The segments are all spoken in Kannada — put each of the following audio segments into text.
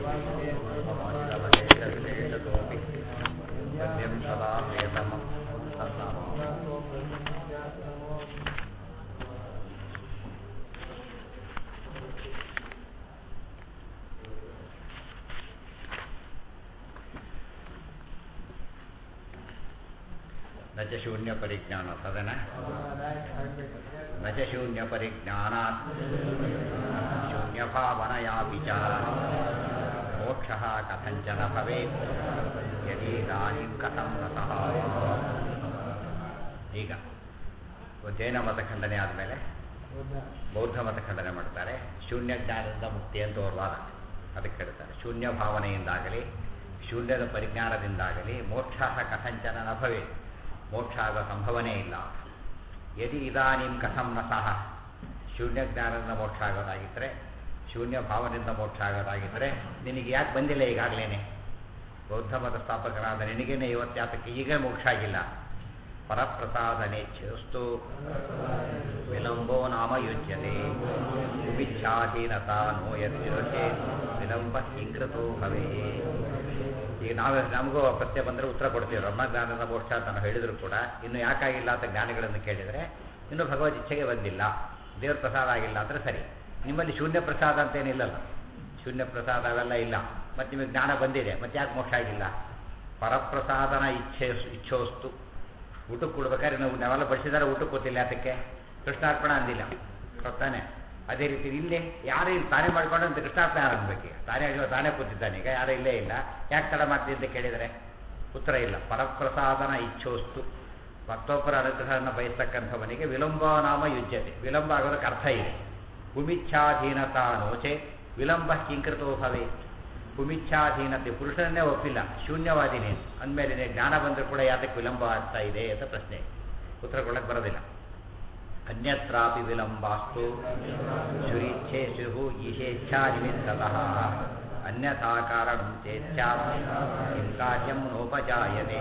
विशेषतोऽपि गम्यं सदा प्रियतमं तन्नाम न च शून्यपरिज्ञान तदन न च शून्यपरिज्ञानात् शून्यभावनयापि च मोक्षः कथञ्चन भवेत् यदीदानीं कथं रतः ಈಗ ಜೈನ ಮತ ಖಂಡನೆ ಆದಮೇಲೆ ಬೌದ್ಧ ಮತ ಖಂಡನೆ ಮಾಡ್ತಾರೆ ಶೂನ್ಯ ಜ್ಞಾನದಿಂದ ಮುಕ್ತಿ ಅಂತ ಅವ್ರ ವಾದ ಅದಕ್ಕೆ ಹೇಳ್ತಾರೆ ಶೂನ್ಯ ಭಾವನೆಯಿಂದಾಗಲಿ ಶೂನ್ಯದ ಪರಿಜ್ಞಾನದಿಂದಾಗಲಿ ಮೋಕ್ಷ ಕಥಂಚನ ನ ಭವೇ ಮೋಕ್ಷ ಆಗೋ ಸಂಭವನೇ ಇಲ್ಲ ಯದಿ ಇದಾನೀಂ ಕಥಂ ನ ಸಹ ಶೂನ್ಯ ಜ್ಞಾನದಿಂದ ಮೋಕ್ಷ ಆಗೋದಾಗಿದ್ದರೆ ಶೂನ್ಯ ಭಾವನೆಯಿಂದ ಮೋಕ್ಷ ಆಗೋದಾಗಿದ್ದರೆ ನಿನಗೆ ಯಾಕೆ ಬಂದಿಲ್ಲ ಈಗಾಗಲೇ ಬೌದ್ಧ ಮತ ಸ್ಥಾಪಕರಾದ ನಿನಗೇನೆ ಇವತ್ತ್ಯಾತಕ್ಕೆ ಈಗ ಮೋಕ್ಷ ಆಗಿಲ್ಲ ಪರಪ್ರಸಾದನೇಚ್ಛಸ್ತು ವಿಲಂಬೋ ನಾಮ ಯುಜ್ಯತೆ ವಿಚ್ಛಾಧೀನತಾ ನೋಯತಿರುಚೆ ವಿಲಂಬ ಹಿಂಕೃತೋ ಭವೇ ಈಗ ನಾವು ನಮಗೂ ಪ್ರತ್ಯಯ ಬಂದರೆ ಉತ್ತರ ಕೊಡ್ತೀವಿ ಬ್ರಹ್ಮಜ್ಞಾನದ ಮೋಕ್ಷ ಅಂತ ನಾವು ಹೇಳಿದ್ರು ಕೂಡ ಇನ್ನು ಯಾಕಾಗಿಲ್ಲ ಅಂತ ಜ್ಞಾನಿಗಳನ್ನು ಕೇಳಿದರೆ ಇನ್ನು ಭಗವದ್ ಇಚ್ಛೆಗೆ ಬಂದಿಲ್ಲ ದೇವ್ರ ಪ್ರಸಾದ ಆಗಿಲ್ಲ ಅಂದರೆ ಸರಿ ನಿಮ್ಮಲ್ಲಿ ಶೂನ್ಯ ಪ್ರಸಾದ ಅಂತೇನಿಲ್ಲಲ್ಲ ಶೂನ್ಯ ಪ್ರಸಾದ ಅವೆಲ್ಲ ಇಲ್ಲ ಮತ್ತು ನಿಮಗೆ ಜ್ಞಾನ ಬಂದಿದೆ ಮತ್ತೆ ಯಾಕೆ ಮೋಕ್ಷ ಆಗಿಲ್ಲ ಪರಪ್ರಸಾದನ ಇಚ್ಛೆ ಇಚ್ಛೋಸ್ತು ಊಟಕ್ಕೆ ಕೊಡ್ಬೇಕಾದ್ರೆ ನಾವು ನಾವೆಲ್ಲ ಬಡಿಸಿದಾರೆ ಊಟಕ್ಕೆ ಕೂತಿಲ್ಲ ಅದಕ್ಕೆ ಕೃಷ್ಣಾರ್ಪಣ ಅಂದಿಲ್ಲ ಗೊತ್ತಾನೆ ಅದೇ ರೀತಿ ಇಲ್ಲೇ ಯಾರು ಇಲ್ಲಿ ತಾನೇ ಮಾಡ್ಕೊಂಡು ಅಂತ ಕೃಷ್ಣಾರ್ಪಣೆ ಆಗಬೇಕು ತಾನೇ ಅಯ್ಯೋ ತಾನೇ ಕೂತಿದ್ದಾನೆ ಈಗ ಯಾರು ಇಲ್ಲೇ ಇಲ್ಲ ಯಾಕೆ ತಡ ಮಾಡ್ತೀನಿ ಅಂತ ಕೇಳಿದರೆ ಉತ್ತರ ಇಲ್ಲ ಪರಪ್ರಸಾದನ ಇಚ್ಛೋಸ್ತು ಮತ್ತೊಬ್ಬರ ಅನುಗ್ರಹವನ್ನು ಬಯಸ್ತಕ್ಕಂಥವನಿಗೆ ವಿಳಂಬ ನಾಮ ಯುಜ್ಯತೆ ವಿಳಂಬ ಆಗೋದಕ್ಕೆ ಅರ್ಥ ಇದೆ ಭೂಮಿಚ್ಛಾಧೀನತಾ ನೋಚೆ ವಿಳಂಬ ಕಿಂಕೃತೋ ಭವೆ ಭೂಮಿಚ್ಛಾಧೀನತೆ ಪುರುಷನನ್ನೇ ಒಪ್ಪಿಲ್ಲ ಶೂನ್ಯವಾದಿನೇ ಅಂದಮೇಲೆ ಜ್ಞಾನ ಬಂದರೂ ಕೂಡ ಯಾತಕ್ಕೆ ವಿಳಂಬ ಆಗ್ತಾ ಇದೆ ಅಂತ ಪ್ರಶ್ನೆ ಉತ್ತರ ಕೊಡಕ್ಕೆ ಬರೋದಿಲ್ಲ ಅನ್ಯತ್ರಾಪಿ ವಿಳಂಬಾಸ್ತು ಶುರಿಚ್ಛೆ ಶುಹು ಈಶೇಚ್ಛಾ ನಿಮಿತ್ತತಃ ಅನ್ಯಥಾ ಕಾರಣಂ ಚೇಚ್ಛಾ ಕಿಂ ಕಾರ್ಯಂ ನೋಪಜಾಯತೆ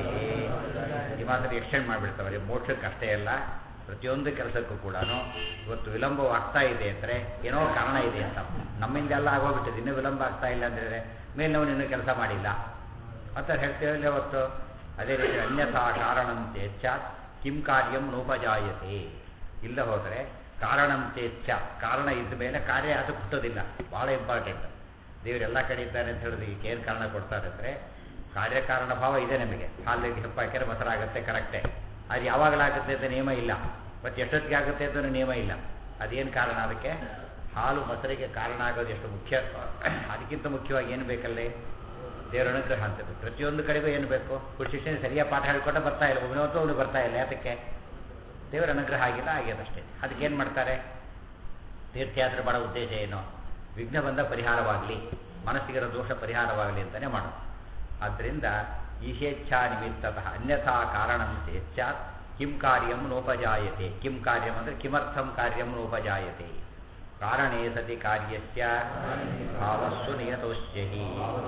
ಈ ಮಾತ್ರ ಎಕ್ಸ್ಟೆಂಡ್ ಮಾಡಿಬಿಡ್ತಾವೆ ಮೋಕ್ಷಕ್ಕೆ ಅಷ್ಟೇ ಅಲ್ಲ ಪ್ರತಿಯೊಂದು ಕೆಲಸಕ್ಕೂ ಕೂಡ ಇವತ್ತು ವಿಳಂಬವಾಗ್ತಾ ಇದೆ ಅಂದರೆ ಏನೋ ಕಾರಣ ಇದೆ ಅಂತ ನಮ್ಮಿಂದ ಎಲ್ಲ ಆಗೋಗ್ಬಿಟ್ಟಿದೆ ಇನ್ನೂ ವಿಳಂಬ ಆಗ್ತಾ ಇಲ್ಲ ಅಂದರೆ ಮೇಲ್ನವನು ಇನ್ನೂ ಕೆಲಸ ಮಾಡಿಲ್ಲ ಅಂತ ಹೇಳ್ತೇವಲ್ಲ ಅವತ್ತು ಅದೇ ರೀತಿ ಅನ್ಯಥಾ ಕಾರಣಂ ಚೇಚ್ಛ ಕಿಂ ಕಾರ್ಯಂ ನೋಪಜಾಯತೆ ಇಲ್ಲ ಹೋದರೆ ಕಾರಣಂ ಚೇಚ್ಛ ಕಾರಣ ಇದ್ದ ಮೇಲೆ ಕಾರ್ಯ ಅದು ಹುಟ್ಟೋದಿಲ್ಲ ಭಾಳ ಇಂಪಾರ್ಟೆಂಟ್ ದೇವರೆಲ್ಲ ಕಡೆ ಇದ್ದಾನೆ ಅಂತ ಹೇಳಿದ್ರೆ ಈಗ ಏನು ಕಾರಣ ಕೊಡ್ತಾರೆ ಅಂದರೆ ಕಾರ್ಯಕಾರಣ ಭಾವ ಇದೆ ನಮಗೆ ಹಾಲಿಗೆ ಹೆಪ್ಪ ಹಾಕಿದ್ರೆ ಮೊಸರಾಗುತ್ತೆ ಕರೆಕ್ಟೇ ಅದು ಯಾವಾಗಲಾಗುತ್ತೆ ಅಂತ ನಿಯಮ ಇಲ್ಲ ಮತ್ತು ಎಷ್ಟೊತ್ತಿಗೆ ಆಗುತ್ತೆ ಅಂತ ನಿಯಮ ಇಲ್ಲ ಅದೇನು ಕಾರಣ ಅದಕ್ಕೆ ಹಾಲು ಮೊಸರಿಗೆ ಕಾರಣ ಆಗೋದು ಎಷ್ಟು ಮುಖ್ಯ ಅದಕ್ಕಿಂತ ಮುಖ್ಯವಾಗಿ ಏನು ಬೇಕಲ್ಲಿ ದೇವರ ಅನುಗ್ರಹ ಅಂತ ಪ್ರತಿಯೊಂದು ಕಡೆಗೂ ಏನು ಬೇಕು ಶಿಕ್ಷಣ ಸರಿಯಾಗಿ ಪಾಠ ಹೇಳ್ಕೊಂಡ ಬರ್ತಾ ಇಲ್ಲ ಒಬ್ಬನವತ್ತು ಅವನು ಬರ್ತಾ ಇಲ್ಲ ಯಾತಕ್ಕೆ ದೇವರ ಅನುಗ್ರಹ ಆಗಿಲ್ಲ ಆಗ್ಯದಷ್ಟೇ ಅದಕ್ಕೇನು ಮಾಡ್ತಾರೆ ತೀರ್ಥಯಾತ್ರೆ ಮಾಡೋ ಉದ್ದೇಶ ಏನು ವಿಘ್ನ ಬಂದ ಪರಿಹಾರವಾಗಲಿ ಮನಸ್ಸಿಗಿರೋ ದೋಷ ಪರಿಹಾರವಾಗಲಿ ಅಂತಲೇ ಮಾಡೋದು ಆದ್ದರಿಂದ ಈಶೇಚ್ಛಾ ನಿಮಿತ್ತತಃ ಅನ್ಯಥಾ ಕಾರಣಂ ಚೇಚ್ಛಾತ್ ಕಿಂ ಕಾರ್ಯಂ ನೋಪಜಾಯತೆ ಕಿಂ ಕಾರ್ಯಂ ಅಂದರೆ ಕಿಮರ್ಥಂ ಕಾರ್ಯಂ ನೋಪಜಾಯತೆ ಕಾರಣೇ ಸತಿ ಕಾರ್ಯಸ್ಯ ಭಾವಸ್ಸು ನಿಯತೋಶ್ಚ ಹಿ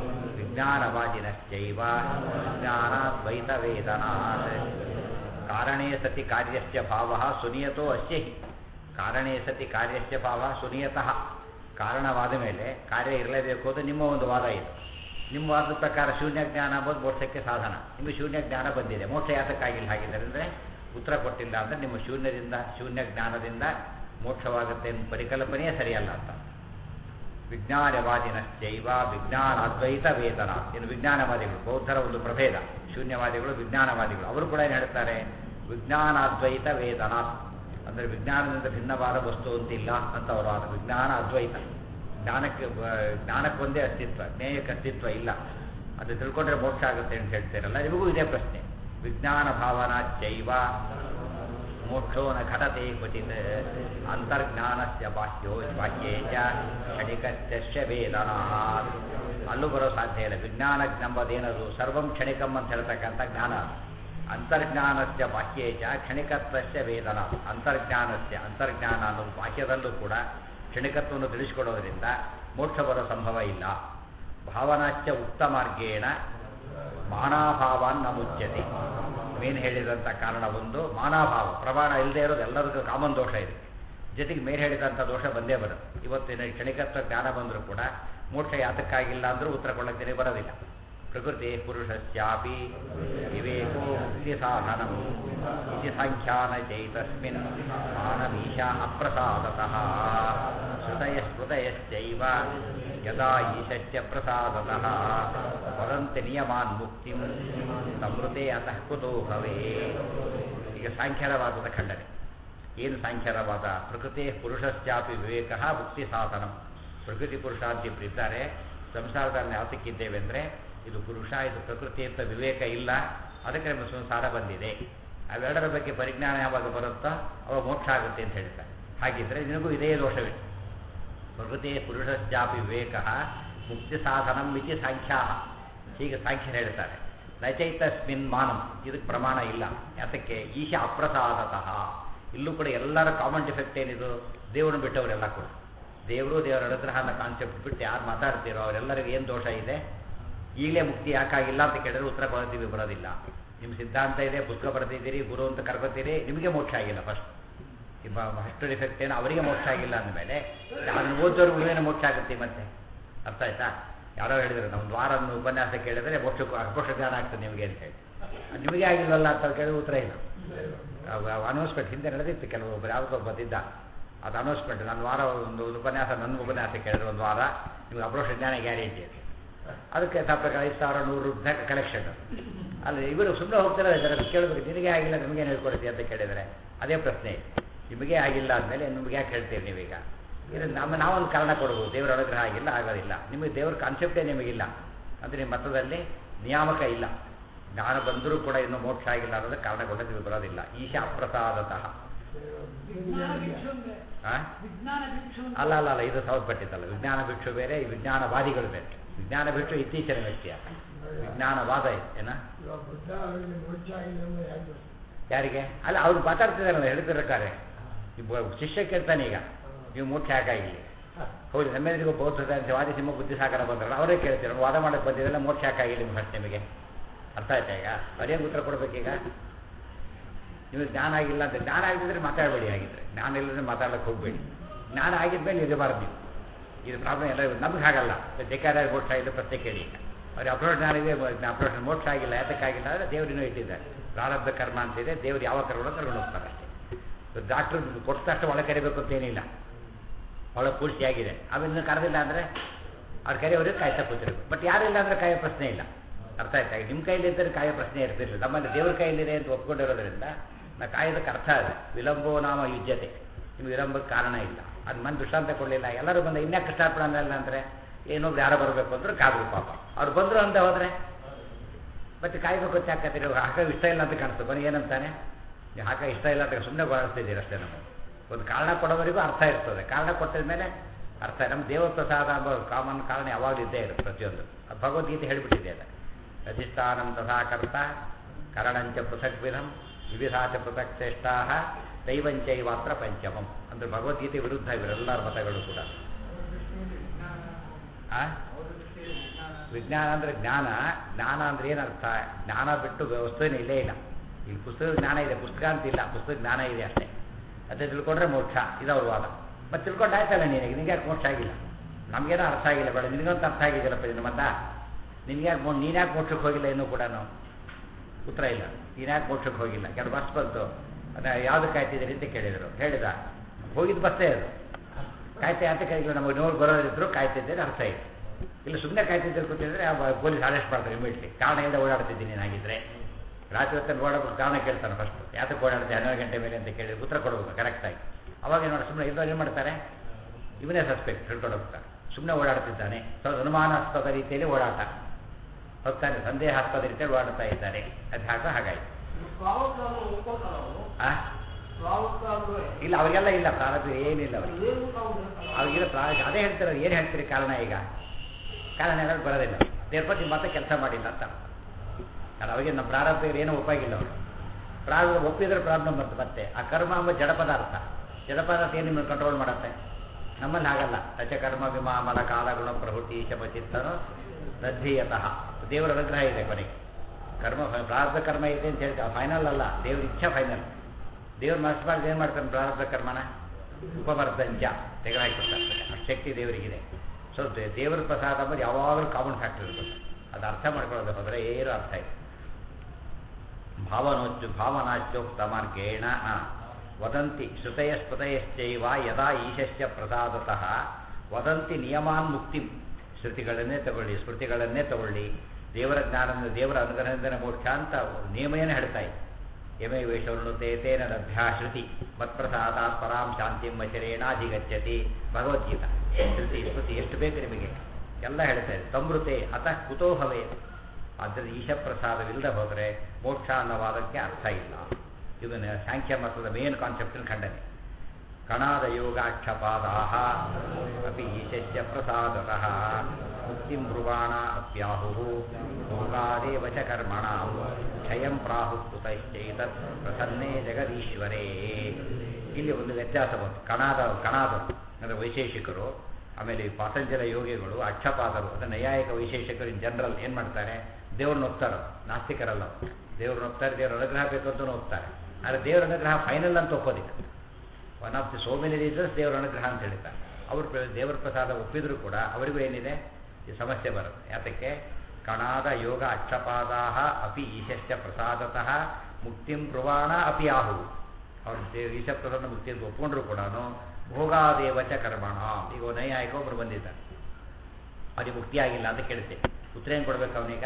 ವಿಜ್ಞಾನವಾದಿನಶ್ಚೈವ ವಿಜ್ಞಾನಾದ್ವೈತವೇದನಾತ್ ಕಾರಣೇ ಸತಿ ಕಾರ್ಯಸ್ಯ ಭಾವ ಸುನಿಯತೋ ಅಸ್ಯ ಹಿ ಕಾರಣೇ ಸತಿ ಕಾರ್ಯಸ್ಯ ಭಾವ ಸುನಿಯತಃ ಕಾರಣವಾದ ಮೇಲೆ ಕಾರ್ಯ ಇರಲೇಬೇಕು ಅಂತ ನಿಮ್ಮ ಒಂದು ವಾದ ಇದೆ ನಿಮ್ಮ ವಾದದ ಪ್ರಕಾರ ಶೂನ್ಯ ಜ್ಞಾನ ಅಂಬೋದು ಮೋಕ್ಷಕ್ಕೆ ಸಾಧನ ನಿಮಗೆ ಶೂನ್ಯ ಜ್ಞಾನ ಬಂದಿದೆ ಮೋಕ್ಷ ಯಾತಕ್ಕಾಗಿಲ್ಲ ಹಾಗಿದ್ದಾರೆ ಅಂದರೆ ಉತ್ತರ ಕೊಟ್ಟಿಲ್ಲ ಅಂದರೆ ನಿಮ್ಮ ಶೂನ್ಯದಿಂದ ಶೂನ್ಯ ಜ್ಞಾನದಿಂದ ಮೋಕ್ಷವಾಗುತ್ತೆ ಎಂಬ ಪರಿಕಲ್ಪನೆಯೇ ಸರಿಯಲ್ಲ ಅಂತ ವಿಜ್ಞಾನವಾದಿನಶ್ಚೈವ ವಿಜ್ಞಾನಾದ್ವೈತ ವೇತನ ಇನ್ನು ವಿಜ್ಞಾನವಾದಿಗಳು ಬೌದ್ಧರ ಒಂದು ಪ್ರಭೇದ ಶೂನ್ಯವಾದಿಗಳು ವಿಜ್ಞಾನವಾದಿಗಳು ಅವರು ಕೂಡ ಏನು ಹೇಳ್ತಾರೆ ವಿಜ್ಞಾನಾದ್ವೈತ ವೇತನ ಅಂದರೆ ವಿಜ್ಞಾನದಿಂದ ಭಿನ್ನವಾದ ವಸ್ತು ಅಂತಿಲ್ಲ ಅಂತ ಅವರು ಆದ ವಿಜ್ಞಾನ ಅದ್ವೈತ ಜ್ಞಾನಕ್ಕೆ ಜ್ಞಾನಕ್ಕೊಂದೇ ಅಸ್ತಿತ್ವ ಜ್ಞೇಯಕ್ಕೆ ಅಸ್ತಿತ್ವ ಇಲ್ಲ ಅದು ತಿಳ್ಕೊಂಡ್ರೆ ಮೋಕ್ಷ ಆಗುತ್ತೆ ಅಂತ ಹೇಳ್ತೀರಲ್ಲ ನಿಮಗೂ ಇದೇ ಪ್ರಶ್ನೆ ವಿಜ್ಞಾನ ಭಾವನಾ ಚೈವ ಮೋಕ್ಷೋ ನ ಘಟತೆ ಕ್ವಚಿತ್ ಅಂತರ್ಜ್ಞಾನಸ್ಯ ಬಾಹ್ಯೋ ಬಾಹ್ಯೇ ಚ ಕ್ಷಣಿಕಸ್ಯ ವೇದನಾ ಅಲ್ಲೂ ಬರೋ ಸಾಧ್ಯ ಇಲ್ಲ ವಿಜ್ಞಾನ ನಂಬದೇನದು ಸರ್ವಂ ಕ್ಷಣಿಕಂ ಅಂತ ಹೇಳ್ತಕ್ಕಂಥ ಜ್ಞಾನ ಅಂತರ್ಜ್ಞಾನಸ್ಯ ಬಾಹ್ಯೇ ಚ ಕ್ಷಣಿಕತ್ವಸ್ಯ ವೇದನ ಅಂತರ್ಜ್ಞಾನಸ್ಯ ಅಂತರ್ಜ್ಞಾನ ಅನ್ನೋದು ಬಾಹ್ಯದಲ್ಲೂ ಕೂಡ ಕ್ಷಣಿಕತ್ವವನ್ನು ತಿಳಿಸಿಕೊಡೋದ್ರಿಂದ ಮೋಕ್ಷ ಬರೋ ಸಂಭವ ಇಲ್ಲ ಭಾವನಾಚ್ಯ ಉಕ್ತ ಮಾರ್ಗೇಣ ಮಾನಾಭಾವಾನ್ ನ ಮುಚ್ಯತೆ ಮೇನ್ ಹೇಳಿದಂಥ ಕಾರಣ ಒಂದು ಮಾನಾಭಾವ ಪ್ರಮಾಣ ಇಲ್ಲದೆ ಇರೋದು ಎಲ್ಲರಿಗೂ ಕಾಮನ್ ದೋಷ ಇದೆ ಜೊತೆಗೆ ಮೇಲೆ ಹೇಳಿದಂಥ ದೋಷ ಬಂದೇ ಬರುತ್ತೆ ಇವತ್ತಿನ ಕ್ಷಣಿಕತ್ವ ಜ್ಞಾನ ಬಂದರೂ ಕೂಡ ಮೋಕ್ಷ ಯಾತಕ್ಕಾಗಿಲ್ಲ ಅಂದರೂ ಉತ್ತರ ಕೊಡಕ್ಕೆ ಬರೋದಿಲ್ಲ ಪ್ರಕೃತಿ ಪುರುಷಶ್ಚಾಪಿ ವಿವೇಕೋ ಮುಕ್ತಿ ಸಾಧನಂ ಇತಿ ಸಂಖ್ಯಾನ ಚೈತಸ್ಮಿನ್ ಮಾನವೀಶ ಅಪ್ರಸಾದತಃ ಶ್ರುತಯ ಸ್ಮೃತಯಶ್ಚೈವ ಯದಾ ಈಶಶ್ಚ ಪ್ರಸಾದತಃ ವದಂತಿ ನಿಯಮಾನ್ ಮುಕ್ತಿಂ ಸಮೃತೆ ಅತಃ ಕುತೋ ಭವೇ ಈಗ ಸಾಂಖ್ಯರವಾದದ ಖಂಡನೆ ಏನು ಸಾಂಖ್ಯರವಾದ ಪ್ರಕೃತಿ ಪುರುಷಶ್ಚಾಪಿ ವಿವೇಕ ಮುಕ್ತಿ ಸಾಧನಂ ಪ್ರಕೃತಿ ಪುರುಷ ಅಂತ ಇಬ್ರು ಇದ್ದಾರೆ ಸಂಸಾರದಲ್ಲಿ ಯಾತಕ್ಕಿದ್ದೇವೆ ಅಂದರೆ ಇದು ಪುರುಷ ಇದು ಪ್ರಕೃತಿ ಅಂತ ವಿವೇಕ ಇಲ್ಲ ಅದಕ್ಕೆ ನಮ್ಮ ಸಂಸಾರ ಬಂದಿದೆ ಅವೆರಡರ ಬಗ್ಗೆ ಪರಿಜ್ಞಾನ ಯಾವಾಗ ಬರುತ್ತೋ ಅವಾಗ ಮೋಕ್ಷ ಆಗುತ್ತೆ ಅಂತ ಹೇಳ್ತಾರೆ ಹಾಗಿದ್ರೆ ನಿನಗೂ ಇದೇ ದೋಷವಿದೆ ಪ್ರಕೃತಿ ಪುರುಷಶ್ಚಾಪಿ ವಿವೇಕ ಮುಕ್ತಿ ಸಾಧನಂ ಮಿತಿ ಸಾಂಖ್ಯಾ ಹೀಗೆ ಸಾಂಖ್ಯರು ಹೇಳ್ತಾರೆ ನಚೈತಸ್ಮಿನ್ ಮಾನಂ ಇದಕ್ಕೆ ಪ್ರಮಾಣ ಇಲ್ಲ ಯಾತಕ್ಕೆ ಈಶ ಅಪ್ರಸಾದತಃ ಇಲ್ಲೂ ಕೂಡ ಎಲ್ಲರ ಕಾಮನ್ ಡಿಫೆಕ್ಟ್ ಏನಿದು ದೇವರನ್ನು ಬಿಟ್ಟವರೆಲ್ಲ ಕೂಡ ದೇವರು ದೇವರ ಅನುಗ್ರಹ ಅನ್ನೋ ಕಾನ್ಸೆಪ್ಟ್ ಬಿಟ್ಟು ಯಾರು ಮಾತಾಡ್ತೀರೋ ಅವರೆಲ್ಲರಿಗೂ ಏನು ದೋಷ ಇದೆ ಈಗಲೇ ಮುಕ್ತಿ ಯಾಕಾಗಿಲ್ಲ ಅಂತ ಕೇಳಿದ್ರೆ ಉತ್ತರ ಕೊಡ್ತೀವಿ ಬರೋದಿಲ್ಲ ನಿಮ್ಮ ಸಿದ್ಧಾಂತ ಇದೆ ಪುಸ್ತಕ ಬರೆದಿದ್ದೀರಿ ಗುರು ಅಂತ ಕರ್ಕೋತೀರಿ ನಿಮಗೆ ಮೋಕ್ಷ ಆಗಿಲ್ಲ ಫಸ್ಟ್ ನಿಮ್ಮ ಫಸ್ಟ್ ಡಿಫೆಕ್ಟ್ ಏನು ಅವರಿಗೆ ಮೋಕ್ಷ ಆಗಿಲ್ಲ ಅಂದಮೇಲೆ ಅದನ್ನು ಓದೋರ್ಗು ಏನು ಮೋಕ್ಷ ಆಗುತ್ತೆ ಮತ್ತೆ ಅರ್ಥ ಆಯ್ತಾ ಯಾರೋ ಹೇಳಿದ್ರು ನಮ್ಮ ವಾರ ಒಂದು ಉಪನ್ಯಾಸ ಕೇಳಿದ್ರೆ ಮೋಕ್ಷ ಅರ್ಕೋಶ ಜ್ಞಾನ ಆಗ್ತದೆ ನಿಮಗೆ ಅಂತ ಹೇಳಿ ಅದು ನಿಮಗೆ ಆಗಿಲ್ವಲ್ಲ ಅಂತ ಕೇಳಿದ್ರೆ ಉತ್ತರ ಇಲ್ಲ ಅನೌನ್ಸ್ಮೆಂಟ್ ಹಿಂದೆ ನಡೆದಿತ್ತು ಕೆಲವೊಬ್ಬರು ಯಾವುದೋ ಬಂದಿದ್ದ ಅದು ಅನೌನ್ಸ್ಮೆಂಟ್ ನನ್ನ ವಾರ ಒಂದು ಒಂದು ಉಪನ್ಯಾಸ ನನ್ನ ಉಪನ್ಯಾಸ ಕೇಳಿದ್ರೆ ಒಂದು ವಾರ ನಿಮ್ಗೆ ಅಪ್ರೋಷ ಜ್ಞಾನ ಗ್ಯಾರಂಟಿ ಅಂತ ಅದಕ್ಕೆ ಪ್ರಕಾರ ಐದು ಸಾವಿರ ನೂರು ರೂಪಾಯಿ ಕಲೆಕ್ಷನ್ ಅಲ್ಲಿ ಇವರು ಸುಮ್ಮನೆ ಹೋಗ್ತಾರೆ ಇದರಲ್ಲಿ ಕೇಳಬೇಕು ನಿನಗೆ ಆಗಿಲ್ಲ ನಿಮಗೇನು ಹೇಳ್ಕೊಡ್ತೀವಿ ಅಂತ ಕೇಳಿದರೆ ಅದೇ ಪ್ರಶ್ನೆ ನಿಮಗೆ ಆಗಿಲ್ಲ ಅಂದಮೇಲೆ ನಿಮಗೆ ಯಾಕೆ ಹೇಳ್ತೀರಿ ನೀವೀಗ ಇದು ನಮ್ಮ ನಾವೊಂದು ಕಾರಣ ಕೊಡ್ಬೋದು ದೇವರ ಅನುಗ್ರಹ ಆಗಿಲ್ಲ ಆಗೋದಿಲ್ಲ ನಿಮಗೆ ದೇವರ ಕಾನ್ಸೆಪ್ಟೇ ನಿಮಗಿಲ್ಲ ಅಂದರೆ ನಿಮ್ಮ ಮತದಲ್ಲಿ ನಿಯಾಮಕ ಇಲ್ಲ ಜ್ಞಾನ ಬಂದರೂ ಕೂಡ ಇನ್ನೂ ಮೋಕ್ಷ ಆಗಿಲ್ಲ ಅನ್ನೋದಕ್ಕೆ ಕಾರಣಗೊಂಡ ನೀವು ಬರೋದಿಲ್ಲ ಈಶ ಅಪ್ರಸಾದತಃ ಆ? ಅಲ್ಲ ಅಲ್ಲ ಅಲ್ಲ ಇದು ಸೌದ್ಪಟ್ಟಿದ್ದಲ್ಲ ವಿಜ್ಞಾನ ಭಿಕ್ಷು ಬೇರೆ ಈ ವಿಜ್ಞಾನವಾದಿಗಳು ಬೇರೆ ವಿಜ್ಞಾನ ಭಿಕ್ಷು ಇತ್ತೀಚಿನ ವ್ಯಕ್ತಿಯ ವಿಜ್ಞಾನವಾದ ಏನ ಯಾರಿಗೆ ಅಲ್ಲ ಅವ್ರು ಮಾತಾಡ್ತಿದಾರಲ್ಲ ಹೇಳ್ತಿರ್ತಾರೆ ಇಬ್ಬ ಶಿಷ್ಯ ಕೇಳ್ತಾನೆ ಈಗ ನೀವು ಮೋಕ್ಷ ಯಾಕಾಗಿಲ್ಲ ಹೌದು ನಮ್ಮೆಲ್ಲರಿಗೂ ಬೌದ್ಧದ ವಾದಿ ಸಿಂಹ ಬುದ್ಧಿಸಾಗರ ಬಂದ್ರಲ್ಲ ಅವರೇ ಕೇಳ್ತೀರ ವಾದ ಮಾಡಕ್ಕೆ ಬಂದಿದ್ದೆಲ್ಲ ಮೋಕ್ಷ ಯಾಕಾಗಿಲ್ಲ ನಿಮ್ಮ ಫಸ್ಟ್ ನಿಮಗೆ ಅರ್ಥ ಆಯ್ತಾ ಈಗ ಅದೇನು ಉತ್ತರ ಕೊಡ್ಬೇಕೀಗ ನಿಮಗೆ ಜ್ಞಾನ ಆಗಿಲ್ಲ ಅಂತ ಜ್ಞಾನ ಆಗಿದ್ರೆ ಮಾತಾಡಬೇಡಿ ಆಗಿದ್ರೆ ಜ್ಞಾನ ಇಲ್ಲದ್ರೆ ಮಾತಾಡಕ್ಕೆ ಹೋಗಬೇಡಿ ಜ್ಞಾನ ಆಗಿದ್ಮೇಲೆ ಇರಬಾರ್ದು ನೀವು ಇದು ಪ್ರಾಬ್ಲಮ್ ಎಲ್ಲ ನಮ್ಗೆ ಹಾಗಲ್ಲ ಬೇಕಾದಾಗ ಮೋಕ್ಷ ಆಗಿಲ್ಲ ಪ್ರತ್ಯೇಕ ಕೇಳಿ ಅವ್ರಿಗೆ ಅಪ್ರೋಚ್ ಜ್ಞಾನ ಇದೆ ಅಪ್ರೋಚ್ ಮೋಕ್ಷ ಆಗಿಲ್ಲ ಯಾತಕ್ಕಾಗಿಲ್ಲ ಅಂದರೆ ದೇವರಿನೂ ಇಟ್ಟಿದ್ದಾರೆ ಪ್ರಾರಬ್ಧ ಕರ್ಮ ಅಂತಿದೆ ದೇವ್ರು ಯಾವ ಕರ್ಮ ಕರ್ಕೊಂಡು ಹೋಗ್ತಾರೆ ಅಷ್ಟೇ ಡಾಕ್ಟ್ರ್ ಕೊಟ್ಟ ತಕ್ಷಣ ಒಳಗೆ ಕರಿಬೇಕು ಅಂತ ಏನಿಲ್ಲ ಒಳಗೆ ಪೂರ್ತಿಯಾಗಿದೆ ಆಮೇಲೆ ಕರೆದಿಲ್ಲ ಅಂದರೆ ಅವ್ರು ಕರೆಯೋರಿಗೆ ಕಾಯ್ತಾ ಕೂತಿರ್ಬೇಕು ಬಟ್ ಯಾರಿಲ್ಲ ಅಂದರೆ ಕಾಯೋ ಪ್ರಶ್ನೆ ಇಲ್ಲ ಅರ್ಥ ಆಯ್ತಾ ನಿಮ್ಮ ಕೈಲಿ ಇದ್ದರೆ ಕಾಯೋ ಪ್ರಶ್ನೆ ಇರ್ತಿರ್ಲಿಲ್ಲ ನಮ್ಮಲ್ಲಿ ದೇವ್ರ ಕೈಲಿದೆ ಅಂತ ಒಪ್ಕೊಂಡಿರೋದ್ರಿಂದ ನಾ ಕಾಯೋದಕ್ಕೆ ಅರ್ಥ ಇದೆ ವಿಳಂಬೋ ನಾಮ ಯುಜ್ಯತೆ ನಿಮ್ಗೆ ವಿಳಂಬಕ್ಕೆ ಕಾರಣ ಇಲ್ಲ ಅದು ಮನೆ ದೃಷ್ಟಾಂತ ಕೊಡಲಿಲ್ಲ ಎಲ್ಲರೂ ಬಂದ ಇನ್ಯಾಕೆ ಕೃಷ್ಣಾರ್ಪಣ ಅನ್ನಲ್ಲ ಅಂದರೆ ಏನೊಬ್ರು ಯಾರೋ ಬರಬೇಕು ಅಂದ್ರೆ ಕಾದ್ರು ಪಾಪ ಅವ್ರು ಬಂದರು ಅಂತ ಹೋದರೆ ಮತ್ತೆ ಕಾಯ್ಬೇಕು ಅಂತ ಹಾಕತ್ತೀರಿ ಹಾಕ ಇಷ್ಟ ಇಲ್ಲ ಅಂತ ಕಾಣಿಸ್ತು ಕೊನೆಗೆ ಏನಂತಾನೆ ನೀವು ಹಾಕ ಇಷ್ಟ ಇಲ್ಲ ಅಂತ ಸುಮ್ಮನೆ ಬಳಸ್ತಿದ್ದೀರಿ ಅಷ್ಟೇ ನಮಗೆ ಒಂದು ಕಾರಣ ಕೊಡೋವರೆಗೂ ಅರ್ಥ ಇರ್ತದೆ ಕಾರಣ ಕೊಟ್ಟಿದ ಮೇಲೆ ಅರ್ಥ ನಮ್ಮ ದೇವ ಪ್ರಸಾದ ಎಂಬ ಕಾಮನ್ ಕಾರಣ ಯಾವಾಗಲೂ ಇದ್ದೇ ಇರುತ್ತೆ ಪ್ರತಿಯೊಂದು ಅದು ಭಗವದ್ಗೀತೆ ಹೇಳಿಬಿಟ್ಟಿದೆ ಅದು ಅಧಿಷ್ಠಾನಂ ತಥಾ ಕರ್ತ ಕರಣಂಚ ಪೃಥಕ್ವಿಧಂ ವಿವಿಧಾಚ ಪೃಥಕ್ ಶ್ರೇಷ್ಠಾ ದೈವಂಚೈವಾತ್ರ ಪಂಚಮಂ ಅಂದರೆ ಭಗವದ್ಗೀತೆ ವಿರುದ್ಧ ಇವರೆಲ್ಲರ ಮತಗಳು ಕೂಡ ಆ ವಿಜ್ಞಾನ ಅಂದರೆ ಜ್ಞಾನ ಜ್ಞಾನ ಅಂದರೆ ಏನರ್ಥ ಜ್ಞಾನ ಬಿಟ್ಟು ವಸ್ತುವಿನ ಇಲ್ಲೇ ಇಲ್ಲ ಇಲ್ಲಿ ಪುಸ್ತಕ ಜ್ಞಾನ ಇದೆ ಪುಸ್ತಕ ಅಂತಿಲ್ಲ ಪುಸ್ತಕ ಜ್ಞಾನ ಇದೆ ಅಷ್ಟೇ ಅದೇ ತಿಳ್ಕೊಂಡ್ರೆ ಮೋಕ್ಷ ಇದು ಅವ್ರ ವಾದ ಮತ್ತೆ ತಿಳ್ಕೊಂಡು ಆಯ್ತಲ್ಲ ನಿನಗೆ ನಿನಗೆ ಯಾಕೆ ಮೋಕ್ಷ ಆಗಿಲ್ಲ ನಮಗೇನೋ ಅರ್ಥ ಆಗಿಲ್ಲ ಬೇಡ ನಿನಗಂತ ಅರ್ಥ ಆಗಿದೆಯಲ್ಲಪ್ಪ ನಿನ್ನ ಮತ ನಿನ್ಗೆ ಯಾಕೆ ನೀನು ಯಾಕೆ ಮೋಕ್ಷಕ್ಕೆ ಹೋಗಿಲ್ಲ ಇನ್ನೂ ಕೂಡ ಉತ್ತರ ಇಲ್ಲ ನೀನು ಯಾಕೆ ಮೋಕ್ಷಕ್ಕೆ ಹೋಗಿಲ್ಲ ಕೆಲವು ಬಸ್ ಬಂತು ಅದ ಯಾವುದು ಕಾಯ್ತಿದ್ದೀರಿ ಅಂತ ಕೇಳಿದರು ಹೇಳಿದ ಹೋಗಿದ್ದು ಬಸ್ಸೇ ಅದು ಕಾಯ್ತಾ ಯಾತಕ್ಕೆ ಕಾಯ್ತಿಲ್ಲ ನಮಗೆ ನೋಡಿ ಬರೋದಿದ್ರು ಕಾಯ್ತಿದ್ದೇನೆ ಅರ್ಥ ಇದೆ ಇಲ್ಲ ಸುಮ್ಮನೆ ಕಾಯ್ತಿದ್ದರೆ ಕೂತಿದ್ರೆ ಪೊಲೀಸ್ ಅರೆಸ್ಟ್ ಮಾಡ್ತಾರೆ ಇಮಿಡಿಯೇಟ್ಲಿ ಕಾರಣ ಇಲ್ಲದೆ ಓಡಾಡ್ತಿದ್ದೀನಿ ನಾಗಿದ್ರೆ ರಾತ್ರಿ ಹೊತ್ತಲ್ಲಿ ಓಡೋಕೆ ಕಾರಣ ಕೇಳ್ತಾನೆ ಫಸ್ಟ್ ಯಾತಕ್ಕೆ ಓಡಾಡ್ತೆ ಹನ್ನೆರಡು ಗಂಟೆ ಮೇಲೆ ಅಂತ ಕೇಳಿ ಉತ್ತರ ಕೊಡಬೇಕು ಕರೆಕ್ಟಾಗಿ ಅವಾಗ ಏನು ಮಾಡಿ ಸುಮ್ಮನೆ ಇದ್ದವ್ರು ಏನು ಮಾಡ್ತಾರೆ ಇವನೇ ಸಸ್ಪೆಕ್ಟ್ ಹಿಡ್ಕೊಂಡು ಹೋಗ್ತಾರೆ ಸುಮ್ಮನೆ ಓಡಾಡ್ತಿದ್ದಾನೆ ಸ್ವಲ್ಪ ಅನುಮಾನಾಸ್ಪದ ರೀತಿಯಲ್ಲಿ ಓಡಾಟ ಹೋಗ್ತಾನೆ ಸಂದೇಹಾಸ್ಪದ ರೀತಿಯಲ್ಲಿ ಓಡಾಡ್ತಾ ಇದ್ದಾನೆ ಅದು ಹಾಕೋ ಹಾಗಾಯ್ತು ಆ? ಇಲ್ಲ ಅವರಿಗೆಲ್ಲ ಇಲ್ಲ ಪ್ರಾರಂಭ ಏನಿಲ್ಲ ಅವರಿಗೆ ಅವ್ರಿಗೆಲ್ಲ ಪ್ರಾ ಅದೇ ಹೇಳ್ತಾರೆ ಏನು ಹೇಳ್ತೀರಿ ಕಾರಣ ಈಗ ಕಾರಣ ಏನಾದ್ರು ಬರೋದಿಲ್ಲ ದೇರ್ಪತಿ ಮತ್ತೆ ಕೆಲಸ ಮಾಡಿಲ್ಲ ಅಂತ ಅಲ್ಲ ಅವಾಗ ನಮ್ಮ ಪ್ರಾರಬ್ಧ ಏನೂ ಉಪಯೋಗಿಲ್ಲ ಅವರು ಪ್ರಾರಂಭ ಒಪ್ಪಿದ್ರೆ ಪ್ರಾಬ್ಲಮ್ ಬಂತು ಮತ್ತೆ ಆ ಕರ್ಮ ಎಂಬ ಜಡ ಪದಾರ್ಥ ಜಡ ಪದಾರ್ಥ ಏನು ನಿಮ್ಮನ್ನು ಕಂಟ್ರೋಲ್ ಮಾಡುತ್ತೆ ನಮ್ಮಲ್ಲಿ ಹಾಗಲ್ಲ ರಚ ಕರ್ಮ ವಿಮಾ ಮಲ ಕಾಲ ಗುಣ ಪ್ರವೃತ್ತಿ ಶಮಚಿತ್ತನು ನದ್ಧೀಯತಃ ದೇವರ ಅನುಗ್ರಹ ಇದೆ ಕೊನೆಗೆ ಕರ್ಮ ಪ್ರಾರಬ್ಧ ಕರ್ಮ ಇದೆ ಅಂತ ಹೇಳ್ತಾರೆ ಫೈನಲ್ ಅಲ್ಲ ದೇವ್ರ ಇಚ್ಛಾ ಫೈನಲ್ ದೇವ್ರ ಮನಸ್ಸು ಮಾಡಿದ್ರೆ ಏನು ಮಾಡ್ತಾನೆ ಪ್ರಾರಬ್ಧ ಕರ್ಮನ ಉಪವರ್ಧಂಜ ತೆಗೆದಾಕಿಬಿಡ್ತಾರೆ ಅಷ್ಟು ಶಕ್ತಿ ದೇವರಿಗಿದೆ ಸೊ ದೇವರ ಪ್ರಸಾದ ಅಂಬುದು ಯಾವಾಗಲೂ ಕಾಮನ್ ಫ್ಯಾಕ್ಟರ್ ಇರ್ತದೆ ಅದು ಅರ್ಥ ಮಾಡ್ಕೊಳ್ಳೋದು ಹೋದರೆ ಏನು ಅರ್ಥ ಇಲ್ಲ ಭಾವನೋಚ್ಚು ಭಾವನಾಚ್ಯೋಕ್ತ ಮಾರ್ಗೇಣ ಆ, ವದಂತಿ ಶ್ರುತಯ ಸ್ಮೃತಯಶ್ಚೈವ ಯದಾ ಈಶಸ್ಯ ಪ್ರಸಾದತಃ ವದಂತಿ ನಿಯಮಾನ್ ಮುಕ್ತಿ ಶ್ರುತಿಗಳನ್ನೇ ತಗೊಳ್ಳಿ ಸ್ಮೃತಿಗಳನ್ನೇ ತಗೊಳ್ಳಿ ದೇವರ ಜ್ಞಾನದಿಂದ ದೇವರ ಅನುಗ್ರಹದಿಂದ ಮೋಕ್ಷ ಅಂತ ನಿಯಮೇನ ಹೇಳ್ತಾ ಇದೆ ಯಮೇ ವೇಷವೃಣುತೆ ತೇನ ಲಭ್ಯಾ ಶ್ರುತಿ ಮತ್ಪ್ರಸಾದಾತ್ ಪರಾಂ ಶಾಂತಿಂ ವಚರೇಣಾಧಿಗಚ್ಚತಿ ಭಗವದ್ಗೀತಾ ಶ್ರುತಿ ಸ್ಮೃತಿ ಎಷ್ಟು ಬೇಕು ನಿಮಗೆ ಎಲ್ಲ ಹೇಳ್ತಾ ಇದೆ ಸಂವೃತೆ ಅತಃ ಕುತೋಹವೇ ಆದ್ದರಿಂದ ಈಶಪ್ರಸಾದವಿಲ್ಲದೆ ಹೋದರೆ ಮೋಕ್ಷ ಅನ್ನೋ ವಾದಕ್ಕೆ ಅರ್ಥ ಇಲ್ಲ ಇದನ್ನು ಸಾಂಖ್ಯ ಮತದ ಮೇನ್ ಕಾನ್ಸೆಪ್ಟಿನ ಖಂಡನೆ ಕಣಾದ ಯೋಗಾಕ್ಷಪಾದಾಹ ಅಪಿ ಈಶಸ್ಯ ಪ್ರಸಾದತಃ ಮುಕ್ತಿಂ ಬ್ರುವಾಣ ಅಪ್ಯಾಹು ಭೋಗಾದೇವ ಚ ಕರ್ಮಣಾಂ ಕ್ಷಯಂ ಪ್ರಾಹು ಕುತಶ್ಚೈತತ್ ಪ್ರಸನ್ನೇ ಜಗದೀಶ್ವರೇ ಇಲ್ಲಿ ಒಂದು ವ್ಯತ್ಯಾಸ ಬಂತು ಕಣಾದ ಕಣಾದರು ಅಂದರೆ ವೈಶೇಷಿಕರು ಆಮೇಲೆ ಈ ಪಾತಂಜಲ ಯೋಗಿಗಳು ಅಕ್ಷಪಾದರು ಅಂದರೆ ನೈಯಾಯಿಕ ವೈಶೇಷಿಕರು ಇನ್ ಜನರಲ್ ಏನು ಮಾಡ್ತಾರೆ ದೇವ್ರನ್ನ ಒಪ್ತಾರೆ ನಾಸ್ತಿಕರಲ್ಲ ಅವ್ರು. ದೇವ್ರನ್ನ ಒಪ್ತಾರೆ ದೇವ್ರ ಅನುಗ್ರಹ ಬೇಕು ಅಂತ ಒಪ್ತಾರೆ ಆದರೆ ದೇವರ ಅನುಗ್ರಹ ಫೈನಲ್ ಅಂತ ಒಪ್ಪೋದಿಲ್ಲ one of the so many reasons ದೇವರ ಅನುಗ್ರಹ ಅಂತ ಹೇಳ್ತಾರೆ ಅವರು ಪ್ರ- ದೇವರ ಪ್ರಸಾದ ಒಪ್ಪಿದ್ರು ಕೂಡ ಅವರಿಗೂ ಏನಿದೆ ಈ ಸಮಸ್ಯೆ ಬರುತ್ತೆ ಯಾತಕ್ಕೆ ಕಣಾದ ಯೋಗ ಅಕ್ಷಪಾದಾಹ ಅಪಿ ಈಶಸ್ಯ ಪ್ರಸಾದತಃ ಮುಕ್ತಿಂ ಬ್ರುವಾಣ ಅಪಿ ಆಹು ಅವ್ರು ದೇವ್ ಈಶ ಪ್ರಸಾದ ಮುಕ್ತಿ ಅಂತ ಒಪ್ಕೊಂಡ್ರು ಕೂಡ ಭೋಗಾದೇವಚ ಕರ್ಮಣ ಈಗ ಒಬ್ಬ ನೈಯಾಯಿಕ ಒಬ್ರು ಬಂದಿದ್ದಾರೆ ಅವನಿಗೆ ಮುಕ್ತಿ ಆಗಿಲ್ಲ ಅಂತ ಕೇಳ್ತೇವೆ ಉತ್ತರ ಏನು ಕೊಡ್ಬೇಕು ಅವನೀಗ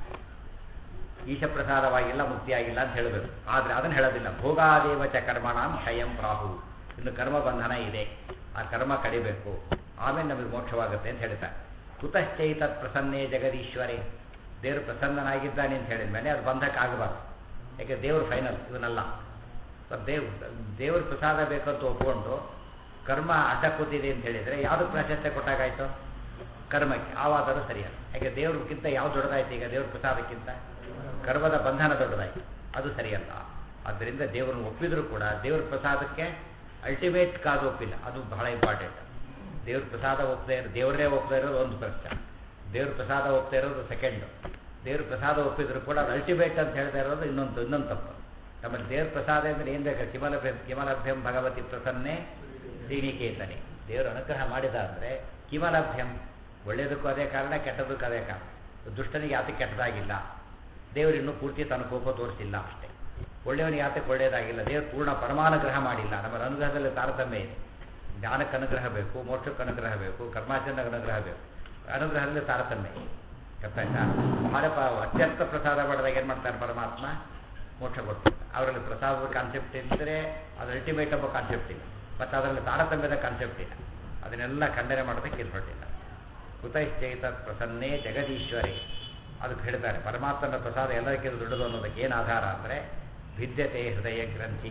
ಈಶಪ್ರಸಾದವಾಗಿಲ್ಲ ಮುಕ್ತಿಯಾಗಿಲ್ಲ ಅಂತ ಹೇಳಬೇಕು ಆದರೆ ಅದನ್ನು ಹೇಳೋದಿಲ್ಲ ಭೋಗಾದೇವಚ ಕರ್ಮಣಾಂ ಕ್ಷಯಂ ಪ್ರಾಹು ಇನ್ನು ಕರ್ಮ ಬಂಧನ ಇದೆ ಆ ಕರ್ಮ ಕಡಿಬೇಕು ಆಮೇಲೆ ನಮಗೆ ಮೋಕ್ಷವಾಗುತ್ತೆ ಅಂತ ಹೇಳ್ತಾರೆ ಕುತಶ್ಚೈತತ್ ಪ್ರಸನ್ನೇ ಜಗದೀಶ್ವರೇ ದೇವರು ಪ್ರಸನ್ನನಾಗಿದ್ದಾನೆ ಅಂತ ಹೇಳಿದ ಮೇಲೆ ಅದು ಬಂಧಕ್ಕೆ ಆಗಬಾರ್ದು ಯಾಕೆ ದೇವರು ಫೈನಲ್ ಇವನಲ್ಲ ಸೊ ದೇವ್ ದೇವ್ರ ಪ್ರಸಾದ ಬೇಕಂತ ಒಪ್ಕೊಂಡು ಕರ್ಮ ಅಡ್ಡ ಕೂತಿದೆ ಅಂತ ಹೇಳಿದರೆ ಯಾವುದು ಪ್ರಾಶಸ್ತ್ಯ ಕೊಟ್ಟಾಗಾಯ್ತು ಕರ್ಮಕ್ಕೆ ಆವಾದರೂ ಸರಿಯಲ್ಲ ಯಾಕೆ ದೇವ್ರಿಗಿಂತ ಯಾವ್ದು ದೊಡ್ಡದಾಯ್ತು ಈಗ ದೇವ್ರ ಪ್ರಸಾದಕ್ಕಿಂತ ಕರ್ಮದ ಬಂಧನ ದೊಡ್ಡದಾಯ್ತು ಅದು ಸರಿಯಲ್ಲ ಆದ್ದರಿಂದ ದೇವರನ್ನು ಒಪ್ಪಿದರೂ ಕೂಡ ದೇವ್ರ ಪ್ರಸಾದಕ್ಕೆ ಅಲ್ಟಿಮೇಟ್ ಕಾದು ಒಪ್ಪಿಲ್ಲ ಅದು ಬಹಳ ಇಂಪಾರ್ಟೆಂಟ್ ದೇವ್ರ ಪ್ರಸಾದ ಒಪ್ಪದೇ ಇರೋ ದೇವರೇ ಒಪ್ಪದೇ ಇರೋದು ಒಂದು ಪ್ರಶ್ನೆ ದೇವ್ರ ಪ್ರಸಾದ ಒಪ್ಪದೇ ಇರೋದು ಸೆಕೆಂಡು ದೇವ್ರ ಪ್ರಸಾದ ಒಪ್ಪಿದ್ರು ಕೂಡ ಅದು ಅಲ್ಟಿಮೇಟ್ ಅಂತ ಹೇಳ್ತಾ ಇರೋದು ಇನ್ನೊಂದು ಇನ್ನೊಂದು ತಪ್ಪು ನಮ್ಮಲ್ಲಿ ದೇವ್ರ ಪ್ರಸಾದ ಅಂದರೆ ಏನು ಬೇಕು ಕಿಮಲಭ್ಯಂ ಕಿಮಲಭ್ಯಂ ಭಗವತಿ ಪ್ರಸನ್ನೆ ಶ್ರೀನಿಕೇತನೆ ದೇವರು ಅನುಗ್ರಹ ಮಾಡಿದ ಅಂದರೆ ಕಿಮಲಭ್ಯಂ ಒಳ್ಳೆಯದಕ್ಕೂ ಅದೇ ಕಾರಣ ಕೆಟ್ಟದಕ್ಕೂ ಅದೇ ಕಾರಣ ದುಷ್ಟನಿಗೆ ಯಾತಕ್ಕೆ ಕೆಟ್ಟದಾಗಿಲ್ಲ ದೇವರು ಇನ್ನೂ ಪೂರ್ತಿ ತನ್ನ ಕೋಪ ತೋರಿಸಿಲ್ಲ ಅಷ್ಟೇ ಒಳ್ಳೆಯವನಿಗೆ ಯಾತಕ್ಕೆ ಒಳ್ಳೆಯದಾಗಿಲ್ಲ ದೇವರು ಪೂರ್ಣ ಪರಮಾನುಗ್ರಹ ಮಾಡಿಲ್ಲ ನಮ್ಮ ಅನುಗ್ರಹದಲ್ಲಿ ತಾರತಮ್ಯ ಇದೆ ಜ್ಞಾನಕ್ಕೆ ಅನುಗ್ರಹ ಬೇಕು ಮೋಕ್ಷಕ್ಕೆ ಅನುಗ್ರಹ ಬೇಕು ಕರ್ಮಾಚರಣೆಗೆ ಅನುಗ್ರಹ ಬೇಕು ಅನುಗ್ರಹದಲ್ಲಿ ತಾರತಮ್ಯ ಇದೆ ಗೊತ್ತಾಯ್ತಾ ಭಾಳ ಪ ಅತ್ಯಂತ ಪ್ರಸಾದ ಮಾಡಿದಾಗ ಏನು ಮಾಡ್ತಾರೆ ಪರಮಾತ್ಮ ಮೋಕ್ಷ ಕೊಡ್ತಾರೆ ಅವರಲ್ಲಿ ಪ್ರಸಾದದ ಕಾನ್ಸೆಪ್ಟ್ ಇದ್ದರೆ ಅದು ಅಲ್ಟಿಮೇಟ್ ಎಂಬ ಕಾನ್ಸೆಪ್ಟ್ ಇಲ್ಲ ಮತ್ತು ಅದರಲ್ಲಿ ತಾರತಮ್ಯದ ಕಾನ್ಸೆಪ್ಟ್ ಇಲ್ಲ ಅದನ್ನೆಲ್ಲ ಖಂಡನೆ ಮಾಡೋದಕ್ಕೆ ಇದು ಹೊರಟಿಲ್ಲ ಕುತಶ್ಚೈತ ಪ್ರಸನ್ನೇ ಜಗದೀಶ್ವರೇ ಅದಕ್ಕೆ ಹೇಳ್ತಾರೆ ಪರಮಾತ್ಮನ ಪ್ರಸಾದ ಎಲ್ಲದಕ್ಕಿಂತ ದೊಡ್ಡದು ಅನ್ನೋದಕ್ಕೆ ಏನು ಆಧಾರ ಅಂದರೆ ಭಿದ್ಯತೆ ಹೃದಯ ಗ್ರಂಥಿ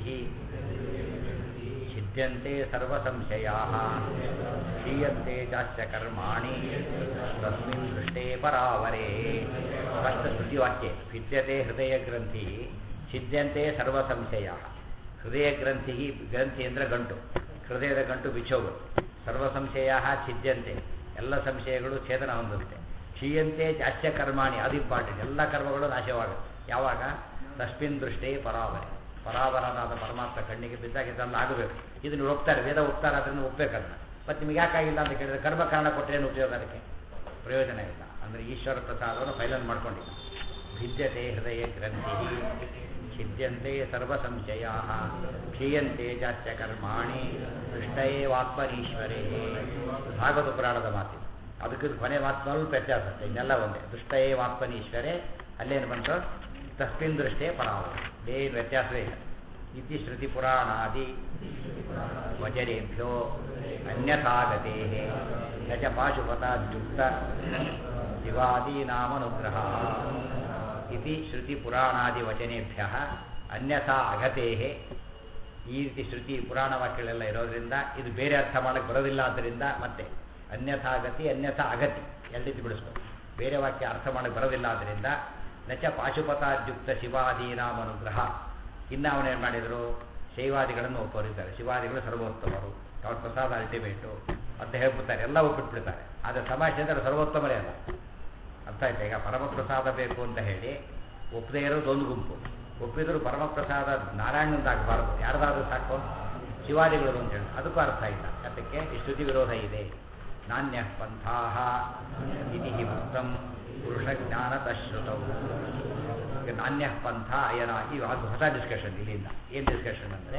ಛಿದ್ಯಂತೆ ಸರ್ವ ಸಂಶಯಾ ಕ್ಷೀಯಂತೆ ಚಾಶ್ಚ ಕರ್ಮಾಣಿ ತಸ್ಮಿನ್ ದೃಷ್ಟೇ ಪರಾವರೇ ಸ್ಪಷ್ಟ ಶ್ರುತಿವಾಕ್ಯ ಭಿದ್ಯತೆ ಹೃದಯ ಗ್ರಂಥಿ ಛಿದ್ಯಂತೆ ಸರ್ವ ಸಂಶಯ ಹೃದಯ ಗ್ರಂಥಿ ಗ್ರಂಥಿ ಅಂದರೆ ಗಂಟು ಹೃದಯದ ಗಂಟು ಬಿಚ್ಚೋಗುತ್ತೆ ಸರ್ವ ಸಂಶಯ ಛಿದ್ಯಂತೆ ಎಲ್ಲ ಸಂಶಯಗಳು ಛೇದನ ಹೊಂದುತ್ತೆ ಕ್ಷೀಯಂತೆ ಚಾಚ್ಯ ಕರ್ಮಾಣಿ ಅದು ಇಂಪಾರ್ಟೆಂಟ್ ಎಲ್ಲ ಕರ್ಮಗಳು ನಾಶವಾಗುತ್ತೆ ಯಾವಾಗ ತಸ್ಮಿನ್ ದೃಷ್ಟೇ ಪರಾವರೆ ಪರಾವರನಾದ ಪರಮಾತ್ಮ ಕಣ್ಣಿಗೆ ಬಿದ್ದಾಗ ಇದನ್ನು ಆಗಬೇಕು ಇದನ್ನು ಒಪ್ತಾರೆ ವೇದ ಒಪ್ತಾರೆ ಅದನ್ನು ಒಪ್ಪಬೇಕಲ್ಲ ಮತ್ತು ನಿಮಗೆ ಯಾಕಾಗಿಲ್ಲ ಅಂತ ಕೇಳಿದ್ರೆ ಕರ್ಮ ಕಾರಣ ಕೊಟ್ಟರೆ ಏನು ಉಪಯೋಗ ಅದಕ್ಕೆ ಪ್ರಯೋಜನ ಇಲ್ಲ ಅಂದರೆ ಈಶ್ವರ ಪ್ರಸಾದವನ್ನು ಫೈನಲ್ ಮಾಡ್ಕೊಂಡಿಲ್ಲ ಭಿದ್ಯತೆ ಹೃದಯ ಗ್ರಂಥಿ ಛಿದ್ಯಂತೆ ಸರ್ವ ಸಂಶಯ ಕ್ಷೀಯಂತೆ ಜಾಸ್ತ್ಯ ಕರ್ಮಾಣಿ ದೃಷ್ಟಯೇವಾತ್ಮನೀಶ್ವರೇ ಭಾಗವತ ಪುರಾಣದ ಮಾತು ಅದಕ್ಕೆ ಕೊನೆ ಮಾತು ಸ್ವಲ್ಪ ವ್ಯತ್ಯಾಸ ಇದೆ ಇನ್ನೆಲ್ಲ ಒಂದೇ ದೃಷ್ಟಯೇವಾತ್ಮನೀಶ್ವರೇ ಅಲ್ಲೇನು ಬಂತು ತಸ್ಮಿನ್ ದೃಷ್ಟೇ ಪರಾವ ಏನು ವ್ಯತ್ಯಾಸವೇ ಇಲ್ಲ ಇತಿ ಶ್ರುತಿ ಪುರಾಣಾದಿ ವಜರೇಭ್ಯೋ ಅನ್ಯಥಾಗತೆ ಗಜ ಪಾಶುಪತಾದ್ಯುಕ್ತ ಶಿವಾದೀನಾಮನುಗ್ರಹ ಇತಿ ಶ್ರುತಿ ಪುರಾಣಾದಿ ವಚನೇಭ್ಯ ಅನ್ಯಥಾ ಅಗತೇ ಈ ರೀತಿ ಶ್ರುತಿ ಪುರಾಣ ವಾಕ್ಯಗಳೆಲ್ಲ ಇರೋದ್ರಿಂದ ಇದು ಬೇರೆ ಅರ್ಥ ಮಾಡಕ್ಕೆ ಬರೋದಿಲ್ಲ ಆದ್ದರಿಂದ ಮತ್ತೆ ಅನ್ಯಥಾ ಗತಿ ಅನ್ಯಥಾ ಅಗತಿ ಎರಡು ರೀತಿ ಬಿಡಿಸ್ಬೇಕು ಬೇರೆ ವಾಕ್ಯ ಅರ್ಥ ಮಾಡಕ್ಕೆ ಬರೋದಿಲ್ಲ ಆದ್ದರಿಂದ ನಚ ಪಾಶುಪತಾದ್ಯುಕ್ತ ಶಿವಾದೀನಾಮ ಅನುಗ್ರಹ ಇನ್ನು ಅವನೇನು ಮಾಡಿದರು ಶೈವಾದಿಗಳನ್ನು ಒಪ್ಪರಿದ್ದಾರೆ ಶಿವಾದಿಗಳು ಸರ್ವೋತ್ತಮರು ಅವ್ರ ಪ್ರಸಾದ ಅಲ್ಟಿಮೇಟು ಅಂತ ಹೇಳ್ಬಿಡ್ತಾರೆ ಎಲ್ಲ ಒಪ್ಪಿಟ್ಬಿಡ್ತಾರೆ ಆದರೆ ಸಮಾಜ ಅಂದರೆ ಸರ್ವೋತ್ತಮರೇ ಅಲ್ಲ ಅರ್ಥ ಆಯ್ತಾ ಈಗ ಪರಮಪ್ರಸಾದ ಬೇಕು ಅಂತ ಹೇಳಿ ಒಪ್ಪದೇ ಇರೋದು ಒಂದು ಗುಂಪು ಒಪ್ಪಿದ್ರು ಪರಮಪ್ರಸಾದ ನಾರಾಯಣಂದಾಗಬಾರ್ದು ಯಾರ್ದಾದ್ರೂ ಸಾಕು ಶಿವಾದಿಗಳು ಅಂತ ಹೇಳಿ ಅದಕ್ಕೂ ಅರ್ಥ ಇಲ್ಲ ಅದಕ್ಕೆ ಈ ಶ್ರುತಿ ವಿರೋಧ ಇದೆ ನಾಣ್ಯ ಪಂಥಾ ಇತಿ ಮುಕ್ತಂ ಪುರುಷಜ್ಞಾನತಃ ಶ್ರುತೌ ಈಗ ನಾಣ್ಯ ಪಂಥ ಅಯನ ಇದು ಅದು ಹೊಸ ಡಿಸ್ಕಷನ್ ಇಲ್ಲಿಂದ ಏನು ಡಿಸ್ಕಷನ್ ಅಂದರೆ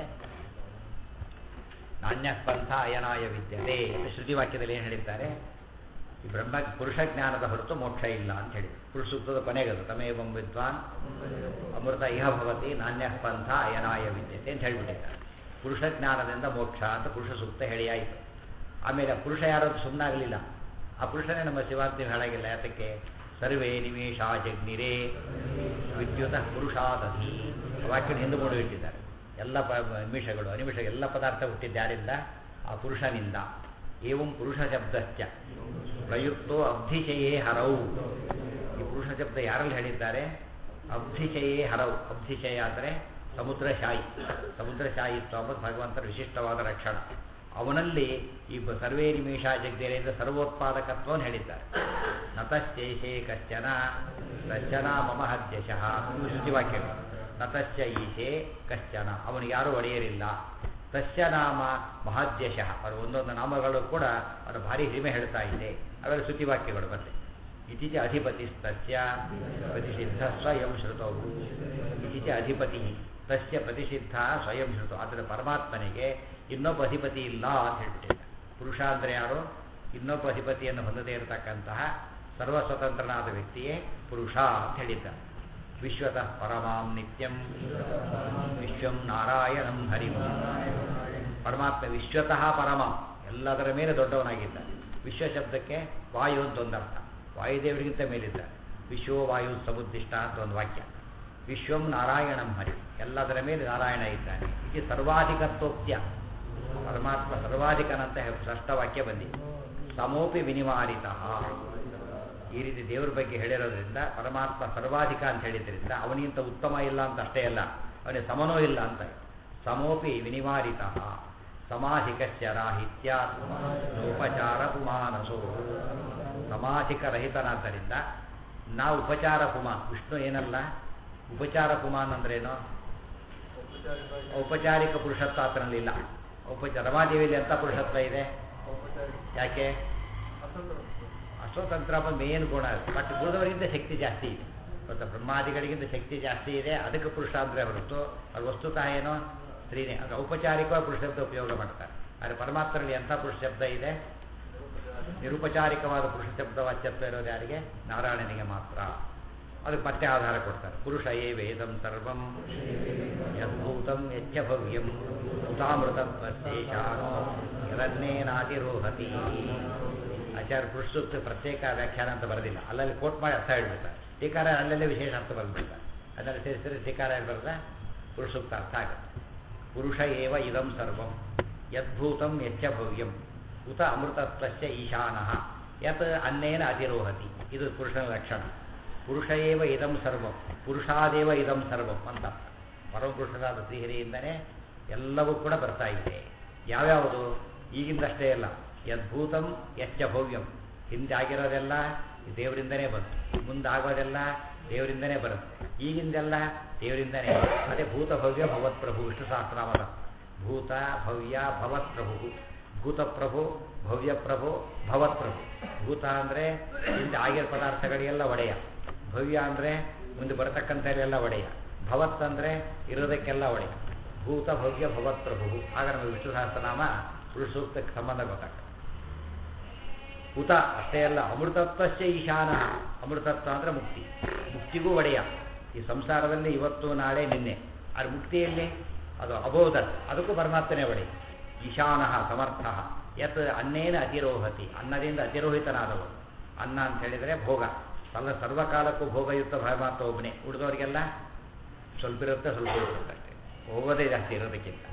ನಾಣ್ಯ ಪಂಥ ಅಯನಾಯ ವಿದ್ಯತೆ ಶ್ರುತಿ ವಾಕ್ಯದಲ್ಲಿ ಏನು ಹೇಳಿದ್ದಾರೆ ಈ ಬ್ರಹ್ಮ ಪುರುಷ ಜ್ಞಾನದ ಹೊರತು ಮೋಕ್ಷ ಇಲ್ಲ ಅಂತ ಹೇಳಿ ಪುರುಷ ಸೂಕ್ತದ ಕೊನೆಗದು ತಮೇವಂ ವಿದ್ವಾನ್ ಅಮೃತ ಇಹ ಭವತಿ ನಾಣ್ಯ ಪಂಥ ಅಯನಾಯ ವಿದ್ಯತೆ ಅಂತ ಹೇಳಿಬಿಟ್ಟಿದ್ದಾರೆ ಪುರುಷ ಜ್ಞಾನದಿಂದ ಮೋಕ್ಷ ಅಂತ ಪುರುಷ ಸೂಕ್ತ ಹೇಳಿ ಆಯಿತು ಆಮೇಲೆ ಆ ಪುರುಷ ಯಾರು ಸುಮ್ಮನಾಗಲಿಲ್ಲ ಆ ಪುರುಷನೇ ನಮ್ಮ ಶಿವಾಂತಿ ಹೇಳಾಗಿಲ್ಲ ಯಾತಕ್ಕೆ ಸರ್ವೇ ನಿಮೇಶ ಜಗ್ನಿರೇ ವಿದ್ಯುತ ಪುರುಷಾದಧಿ ವಾಕ್ಯನ ಹಿಂದೆ ಮೂಡಿ ಇಟ್ಟಿದ್ದಾರೆ ಎಲ್ಲ ಪ ನಿಮಿಷಗಳು ಅನಿಮಿಷ ಎಲ್ಲ ಪದಾರ್ಥ ಹುಟ್ಟಿದ್ದಾರಿಂದ ಆ ಪುರುಷನಿಂದ ಏವಂ ಪುರುಷ ಶಬ್ದಶ್ಚ ಪ್ರಯುಕ್ತೋ ಅಬ್ಧಿಚಯೇ ಹರವು ಈ ಪುರುಷ ಶಬ್ದ ಯಾರಲ್ಲಿ ಹೇಳಿದ್ದಾರೆ ಅಬ್ಧಿಚಯೇ ಹರವು ಅಬ್ಧಿಚಯ ಅಂದರೆ ಸಮುದ್ರಶಾಯಿ ಸಮುದ್ರಶಾಯಿತ್ವ ಎಂಬುದು ಭಗವಂತನ ವಿಶಿಷ್ಟವಾದ ಲಕ್ಷಣ ಅವನಲ್ಲಿ ಈ ಬ- ಸರ್ವೇ ನಿಮೇಶ ಜಗ್ದೇರೆಯಿಂದ ಸರ್ವೋತ್ಪಾದಕತ್ವವನ್ನು ಹೇಳಿದ್ದಾರೆ ನತಶ್ಚೈಷೇ ಕಶ್ಚನ ಕಶ್ಚನ ಮಮ ಹದ್ಯಶಃ ಇವು ಶ್ರುತಿವಾಕ್ಯಗಳು ನತಶ್ಚ ಈಶೆ ಕಶ್ಚನ ಅವನಿಗೆ ಯಾರೂ ಒಡೆಯರಿಲ್ಲ ತಸ್ಯ ನಾಮ ಮಹಾದ್ಯಶಃ ಅವರ ಒಂದೊಂದು ನಾಮಗಳು ಕೂಡ ಅವರ ಭಾರಿ ಹಿರಿಮೆ ಹೇಳ್ತಾ ಇದೆ ಅವೆಲ್ಲ ಶ್ರುತಿವಾಕ್ಯಗಳು ಮತ್ತೆ ಇತಿಚ ಅಧಿಪತಿ ತಸ್ಯ ಪ್ರತಿಷಿದ್ಧ ಸ್ವಯಂ ಶ್ರುತವು ಇತಿಚ ಅಧಿಪತಿ ತಸ್ಯ ಪ್ರತಿಷಿದ್ಧ ಸ್ವಯಂ ಶ್ರುತ ಆದರೆ ಪರಮಾತ್ಮನಿಗೆ ಇನ್ನೊಬ್ಬ ಅಧಿಪತಿ ಇಲ್ಲ ಅಂತ ಹೇಳ್ಬಿಟ್ಟಿದ್ದಾರೆ ಪುರುಷ ಅಂದರೆ ಯಾರು ಇನ್ನೊಬ್ಬ ಅಧಿಪತಿಯನ್ನು ಹೊಂದದೇ ಇರತಕ್ಕಂತಹ ಸರ್ವಸ್ವತಂತ್ರನಾದ ವ್ಯಕ್ತಿಯೇ ಪುರುಷ ಅಂತ ಹೇಳಿದ್ದಾರೆ ವಿಶ್ವತಃ ಪರಮಾಂ ನಿತ್ಯಂ ವಿಶ್ವಂ ನಾರಾಯಣಂ ಹರಿಂ ಪರಮಾತ್ಮ ವಿಶ್ವತಃ ಪರಮ ಎಲ್ಲದರ ಮೇಲೆ ದೊಡ್ಡವನಾಗಿದ್ದಾನೆ ವಿಶ್ವ ಶಬ್ದಕ್ಕೆ ವಾಯು ಅಂತ ಒಂದರ್ಥ ವಾಯುದೇವರಿಗಿಂತ ಮೇಲಿದ್ದಾನೆ ವಿಶ್ವೋ ವಾಯು ಸಮುದ್ದಿಷ್ಟ ಅಂತ ಒಂದು ವಾಕ್ಯ ವಿಶ್ವಂ ನಾರಾಯಣಂ ಹರಿ ಎಲ್ಲದರ ಮೇಲೆ ನಾರಾಯಣ ಇದ್ದಾನೆ ಇದು ಸರ್ವಾಧಿಕತ್ವೋಕ್ತ್ಯ ಪರಮಾತ್ಮ ಸರ್ವಾಧಿಕನಂತ ಷಷ್ಠ ವಾಕ್ಯ ಬಂದಿದೆ ಸಮೋಪಿ ವಿನಿವಾರಿತ ಈ ರೀತಿ ದೇವರ ಬಗ್ಗೆ ಹೇಳಿರೋದ್ರಿಂದ ಪರಮಾತ್ಮ ಸರ್ವಾಧಿಕ ಅಂತ ಹೇಳಿದ್ರಿಂದ ಅವನಿಗಿಂತ ಉತ್ತಮ ಇಲ್ಲ ಅಂತ ಅಷ್ಟೇ ಅಲ್ಲ ಅವನಿಗೆ ಸಮನೂ ಇಲ್ಲ ಅಂತ ಸಮೋಪಿ ವಿನಿವಾರಿತ ಸಮಾಧಿಕಸ್ಯ ರಾಹಿತ್ಯ ಉಪಚಾರ ಪುಮಾನಸೋ ಸಮಾಧಿಕ ರಹಿತನಾದ್ದರಿಂದ ನಾವು ಉಪಚಾರ ಪುಮಾನ್ ವಿಷ್ಣು ಏನಲ್ಲ ಉಪಚಾರ ಪುಮಾನ್ ಅಂದ್ರೇನು ಔಪಚಾರಿಕ ಪುರುಷತ್ವ ಆತನಲ್ಲಿ ಇಲ್ಲ ಔಪಚಾರ ರಮಾದೇವಿಯಲ್ಲಿ ಎಂಥ ಪುರುಷತ್ವ ಇದೆ ಯಾಕೆ ಅಸ್ವತಂತ್ರ ಮೇನ್ ಗುಣ ಬಟ್ ಗುಣದವರಿಗಿಂತ ಶಕ್ತಿ ಜಾಸ್ತಿ ಇದೆ ಮತ್ತು ಬ್ರಹ್ಮಾದಿಗಳಿಗಿಂತ ಶಕ್ತಿ ಜಾಸ್ತಿ ಇದೆ ಅದಕ್ಕೆ ಪುರುಷ ಅಂದರೆ ಹೊರತು ಅದು ವಸ್ತುತಃ ಏನೋ ಸ್ತ್ರೀನೇ ಅದು ಔಪಚಾರಿಕವಾಗಿ ಪುರುಷ ಶಬ್ದ ಉಪಯೋಗ ಮಾಡ್ತಾರೆ ಆದರೆ ಪರಮಾತ್ಮರಲ್ಲಿ ಎಂಥ ಪುರುಷ ಶಬ್ದ ಇದೆ ನಿರುಪಚಾರಿಕವಾದ ಪುರುಷ ಶಬ್ದ ವಾಚ್ಯತ್ವ ಇರೋದು ಯಾರಿಗೆ ನಾರಾಯಣನಿಗೆ ಮಾತ್ರ ಅದಕ್ಕೆ ಮತ್ತೆ ಆಧಾರ ಕೊಡ್ತಾರೆ ಪುರುಷ ಏ ವೇದಂ ಸರ್ವಂ ಯದ್ಭೂತಂ ಯಚ್ಚ ಭವ್ಯಂ ಉತಾಮೃತತ್ವಶೇಷಾನೋ ಯದನ್ನೇನಾತಿರೋಹತಿ ಆಚಾರ್ಯ ಪುರುಷ ಸೂಕ್ತ ಪ್ರತ್ಯೇಕ ವ್ಯಾಖ್ಯಾನ ಅಂತ ಬರೆದಿಲ್ಲ ಅಲ್ಲಲ್ಲಿ ಕೋಟ್ ಮಾಡಿ ಅರ್ಥ ಹೇಳ್ಬಿಡ್ತಾರೆ ಟೀಕಾರ ಅಲ್ಲಲ್ಲೇ ವಿಶೇಷ ಅರ್ಥ ಬರೆದ್ಬಿಡ್ತಾರೆ ಅದನ್ನು ಸೇರಿಸಿದ್ರೆ ಟೀಕಾರ ಏನು ಬರೆದ ಪುರುಷ ಸೂಕ್ತ ಅರ್ಥ ಆಗುತ್ತೆ ಪುರುಷ ಏವ ಇದಂ ಸರ್ವಂ ಯದ್ಭೂತಂ ಯಚ್ಚ ಭವ್ಯಂ ಉತ ಅಮೃತತ್ವಸ್ಯ ಈಶಾನಃ ಯತ್ ಅನ್ನೇನ ಅತಿರೋಹತಿ ಇದು ಪುರುಷನ ಲಕ್ಷಣ ಪುರುಷ ಏವ ಇದಂ ಸರ್ವಂ ಪುರುಷಾದೇವ ಇದಂ ಸರ್ವಂ ಅಂತ ಪರಮಪುರುಷರಾದ ಶ್ರೀಹರಿಯಿಂದನೇ ಎಲ್ಲವೂ ಕೂಡ ಬರ್ತಾ ಇದೆ ಯಾವ್ಯಾವುದು ಈಗಿಂದಷ್ಟೇ ಅಲ್ಲ ಯದ್ಭೂತಂ ಯಚ್ಚ ಭವ್ಯಂ ಹಿಂದೆ ಆಗಿರೋದೆಲ್ಲ ದೇವರಿಂದನೇ ಬಂತು ಮುಂದಾಗೋದೆಲ್ಲ ದೇವರಿಂದನೇ ಬರುತ್ತೆ ಈಗಿಂದೆಲ್ಲ ದೇವರಿಂದನೇ ಅದೇ ಭೂತ ಭವ್ಯ ಭವತ್ ಪ್ರಭು ವಿಷ್ಣು ಸಹಸ್ರನಾಮದ ಭೂತ ಭವ್ಯ ಭವತ್ ಪ್ರಭು ಭೂತ ಪ್ರಭು ಭವ್ಯ ಪ್ರಭು ಭವತ್ ಪ್ರಭು ಭೂತ ಅಂದರೆ ಹಿಂದೆ ಆಗಿರೋ ಪದಾರ್ಥಗಳಿಗೆಲ್ಲ ಒಡೆಯ ಭವ್ಯ ಅಂದರೆ ಮುಂದೆ ಬರತಕ್ಕಂಥಲ್ಲೆಲ್ಲ ಒಡೆಯ ಭವತ್ ಅಂದರೆ ಇರೋದಕ್ಕೆಲ್ಲ ಒಡೆಯ ಭೂತ ಭವ್ಯ ಭವತ್ ಪ್ರಭು ಆಗ ನಮಗೆ ವಿಷ್ಣು ಸಹಸ್ರನಾಮ ಪುರುಷ ಸೂಕ್ತಕ್ಕೆ ಸಂಬಂಧ ಗೊತ್ತಾಗ್ತದೆ ಉತ ಅಷ್ಟೇ ಅಲ್ಲ ಅಮೃತತ್ವಸ್ಯ ಈಶಾನ ಅಮೃತತ್ವ ಅಂದರೆ ಮುಕ್ತಿ ಮುಕ್ತಿಗೂ ಒಡೆಯ ಈ ಸಂಸಾರದಲ್ಲಿ ಇವತ್ತು ನಾಳೆ ನಿನ್ನೆ ಆದರೆ ಮುಕ್ತಿಯಲ್ಲಿ ಅದು ಅಬೋಧ ಅದಕ್ಕೂ ಪರಮಾತ್ಮನೇ ಒಡೆಯ ಈಶಾನಃ ಸಮರ್ಥ ಯತ್ ಅನ್ನೇನ ಅತಿರೋಹತಿ ಅನ್ನದಿಂದ ಅತಿರೋಹಿತನಾದವರು ಅನ್ನ ಅಂತ ಹೇಳಿದರೆ ಭೋಗ ಅಲ್ಲ ಸರ್ವಕಾಲಕ್ಕೂ ಭೋಗಯುಕ್ತ ಪರಮಾತ್ಮ ಒಬ್ಬನೇ ಉಳಿದವರಿಗೆಲ್ಲ ಸ್ವಲ್ಪ ಇರುತ್ತೆ ಸ್ವಲ್ಪ ಇರುತ್ತೆ ಅಷ್ಟೇ ಹೋಗೋದೇ ಜಾಸ್ತಿ ಇರೋದಕ್ಕಿಂತ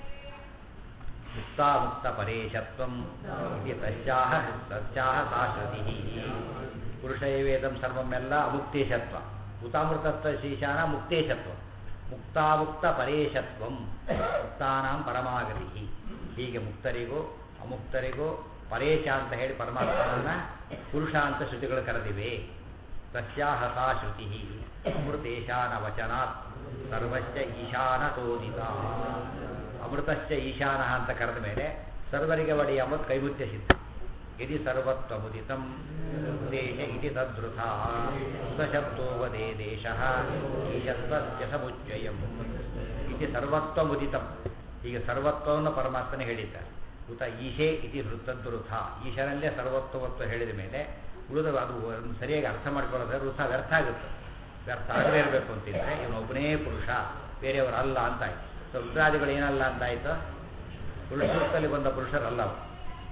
ಮುಕ್ತಾಮುಕ್ತ ಪರೇಶತ್ವಂ ಇತಿ ತಸ್ಯಾಹ ತಸ್ಯಾಹ ಸಾ ಶ್ರುತಿ ಪುರುಷೈವೇದಂ ಸರ್ವಮ್ಮೆಲ್ಲ ಅಮುಕ್ತೇಶತ್ವ ಉತಾಮೃತತ್ವ ಶೀಶಾನ ಮುಕ್ತೇಶತ್ವ ಮುಕ್ತಾಮುಕ್ತ ಪರೇಶತ್ವಂ ಮುಕ್ತಾನಾಂ ಪರಮಾಗತಿ ಹೀಗೆ ಮುಕ್ತರಿಗೂ ಅಮುಕ್ತರಿಗೂ ಪರೇಶ ಅಂತ ಹೇಳಿ ಪರಮಾತ್ಮನನ್ನ ಪುರುಷ ಅಂತ ಶ್ರುತಿಗಳು ಕರೆದಿವೆ ತಸ್ಯಾಹ ಸಾ ಶ್ರುತಿ ಅಮೃತೇಶಾನ ವಚನಾತ್ ಸರ್ವಶ್ಚ ಈಶಾನ ತೋದಿತ ಅಮೃತಶ್ಚ ಈಶಾನ ಅಂತ ಕರೆದ ಮೇಲೆ ಸರ್ವರಿಗೆ ಒಡೆಯ ಅಂಬುದು ಕೈಮುತ್ಯ ಸಿದ್ಧ ಯದಿ ಸರ್ವತ್ವಮುದಿತಂ ದೇಶ ಇತಿ ತದ್ರುಥ ಶಬ್ದೋ ವದೇ ದೇಶ ಈಶತ್ವಸ್ಯ ಸಮುಚ್ಚಯಂ ಇತಿ ಸರ್ವತ್ವಮುದಿತಂ ಈಗ ಸರ್ವತ್ವವನ್ನು ಪರಮಾತ್ಮನೇ ಹೇಳಿದ್ದಾರೆ ಉತ ಈಶೆ ಇತಿ ವೃತ್ತದ್ರುಥ ಈಶನಲ್ಲೇ ಸರ್ವತ್ವವತ್ವ ಹೇಳಿದ ಮೇಲೆ ಉಳಿದ ಅದು ಒಂದು ಸರಿಯಾಗಿ ಅರ್ಥ ಮಾಡ್ಕೊಳ್ಳೋದ್ರೆ ವೃಥ ವ್ಯರ್ಥ ಆಗುತ್ತೆ ವ್ಯರ್ಥ ಆಗದೇ ಇರಬೇಕು ಅಂತಿದ್ರೆ ಇವನೊಬ್ಬನೇ ಪುರುಷ ಬೇರೆಯವರು ಅಲ್ಲ ಅಂತಾಯ್ತು ಸೊ ರುದ್ರಾದಿಗಳು ಏನಲ್ಲ ಅಂತಾಯ್ತು ಪುರುಷರಲ್ಲಿ ಬಂದ ಪುರುಷರಲ್ಲ ಅವರು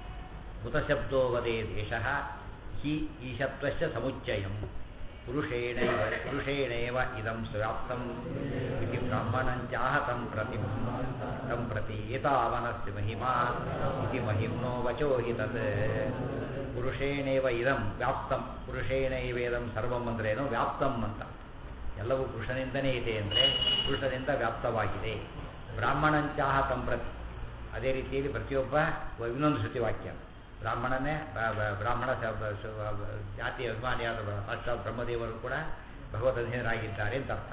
ಮೃತಶಬ್ದೋ ವದೇ ದೇಶ ಹಿ ಈಶತ್ವಶ್ಚ ಸಮುಚ್ಚಯಂ ಪುರುಷೇಣೈವ ಪುರುಷೇಣೇವ ಇದಂ ಸ್ವ್ಯಾಪ್ತಂ ಇತಿ ಬ್ರಾಹ್ಮಣಂಚಾಹತಂ ಪ್ರತಿ तं प्रति एतावनस्य महिमा इति महिम्नो वचो हि तत् ಪುರುಷೇಣೇವ ಇದಂ ವ್ಯಾಪ್ತಂ ಪುರುಷೇಣೈವೇದಂ ಸರ್ವಂ ಅಂದ್ರೇನು ವ್ಯಾಪ್ತಂ ಅಂತ ಎಲ್ಲವೂ ಪುರುಷನಿಂದನೇ ಇದೆ ಅಂದರೆ ಪುರುಷನಿಂದ ವ್ಯಾಪ್ತವಾಗಿದೆ ಬ್ರಾಹ್ಮಣಂಚಾಹ ಸಂಪ್ರತಿ ಅದೇ ರೀತಿಯಲ್ಲಿ ಪ್ರತಿಯೊಬ್ಬ ಇನ್ನೊಂದು ಶ್ರುತಿ ವಾಕ್ಯ ಬ್ರಾಹ್ಮಣನೇ ಬ- ಬ- ಬ್ರಾಹ್ಮಣ ಸ- ಬ- ಸ- ಬ- ಜಾತಿಯ ಅಭಿಮಾನಿಯಾದ ಬ- ಸಾಕ್ಷಾತ್ ಬ್ರಹ್ಮದೇವರು ಕೂಡ ಭಗವದ್ ಅಧೀನರಾಗಿದ್ದಾರೆ ಅಂತ ಅರ್ಥ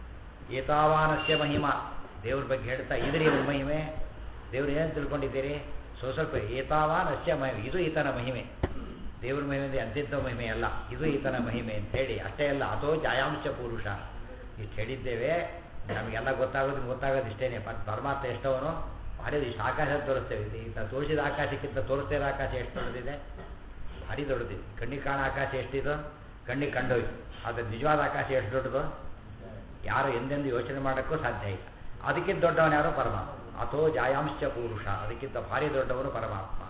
ಏತಾವಾನಸ್ಯ ಮಹಿಮಾ ದೇವ್ರ ಬಗ್ಗೆ ಹೇಳ್ತಾ ಇದ್ರಿ ಇವ್ರ ಮಹಿಮೆ ದೇವ್ರು ಏನು ತಿಳ್ಕೊಂಡಿದ್ದೀರಿ ಸ್ವಲ್ಪ ಸ್ವಲ್ಪ ಏತಾವಾನಸ್ಯ ಮಹಿಮೆ ಇದು ಈತನ ಮಹಿಮೆ ದೇವ್ರ ಮಹಿಮೆ ಅಂದರೆ ಅಂತಿಂತ ಮಹಿಮೆ ಅಲ್ಲ ಇದು ಈತನ ಮಹಿಮೆ ಅಂತೇಳಿ ಅಷ್ಟೇ ಅಲ್ಲ ಅಥೋ ಜಾಯಾಂಶ ಪುರುಷ ಇಷ್ಟು ಹೇಳಿದ್ದೇವೆ ನಮಗೆಲ್ಲ ಗೊತ್ತಾಗೋದು ಗೊತ್ತಾಗೋದು ಇಷ್ಟೇನೆ ಪ- ಪರಮಾತ್ಮ ಎಷ್ಟವನು ಭಾರಿ ಇಷ್ಟು ಆಕಾಶ ತೋರಿಸ್ತೇವೆ ಇದು ಈತ ತೋರಿಸಿದ ಆಕಾಶಕ್ಕಿಂತ ತೋರಿಸ್ತಿರೋ ಆಕಾಶ ಎಷ್ಟು ದೊಡ್ಡದಿದೆ ಭಾರಿ ದೊಡ್ಡದಿದೆ ಕಣ್ಣಿಗೆ ಕಾಣೋ ಆಕಾಶ ಎಷ್ಟಿದು ಕಣ್ಣಿಗೆ ಕಂಡೋಯ್ತು ಆದರೆ ನಿಜವಾದ ಆಕಾಶ ಎಷ್ಟು ದೊಡ್ಡದು ಯಾರು ಎಂದೆಂದು ಯೋಚನೆ ಮಾಡೋಕ್ಕೂ ಸಾಧ್ಯ ಇಲ್ಲ ಅದಕ್ಕಿಂತ ದೊಡ್ಡವನು ಯಾರು ಪರಮಾತ್ಮ ಅಥೋ ಜಾಯಾಂಶ ಪುರುಷ ಅದಕ್ಕಿಂತ ಭಾರಿ ದೊಡ್ಡವನು ಪರಮಾತ್ಮ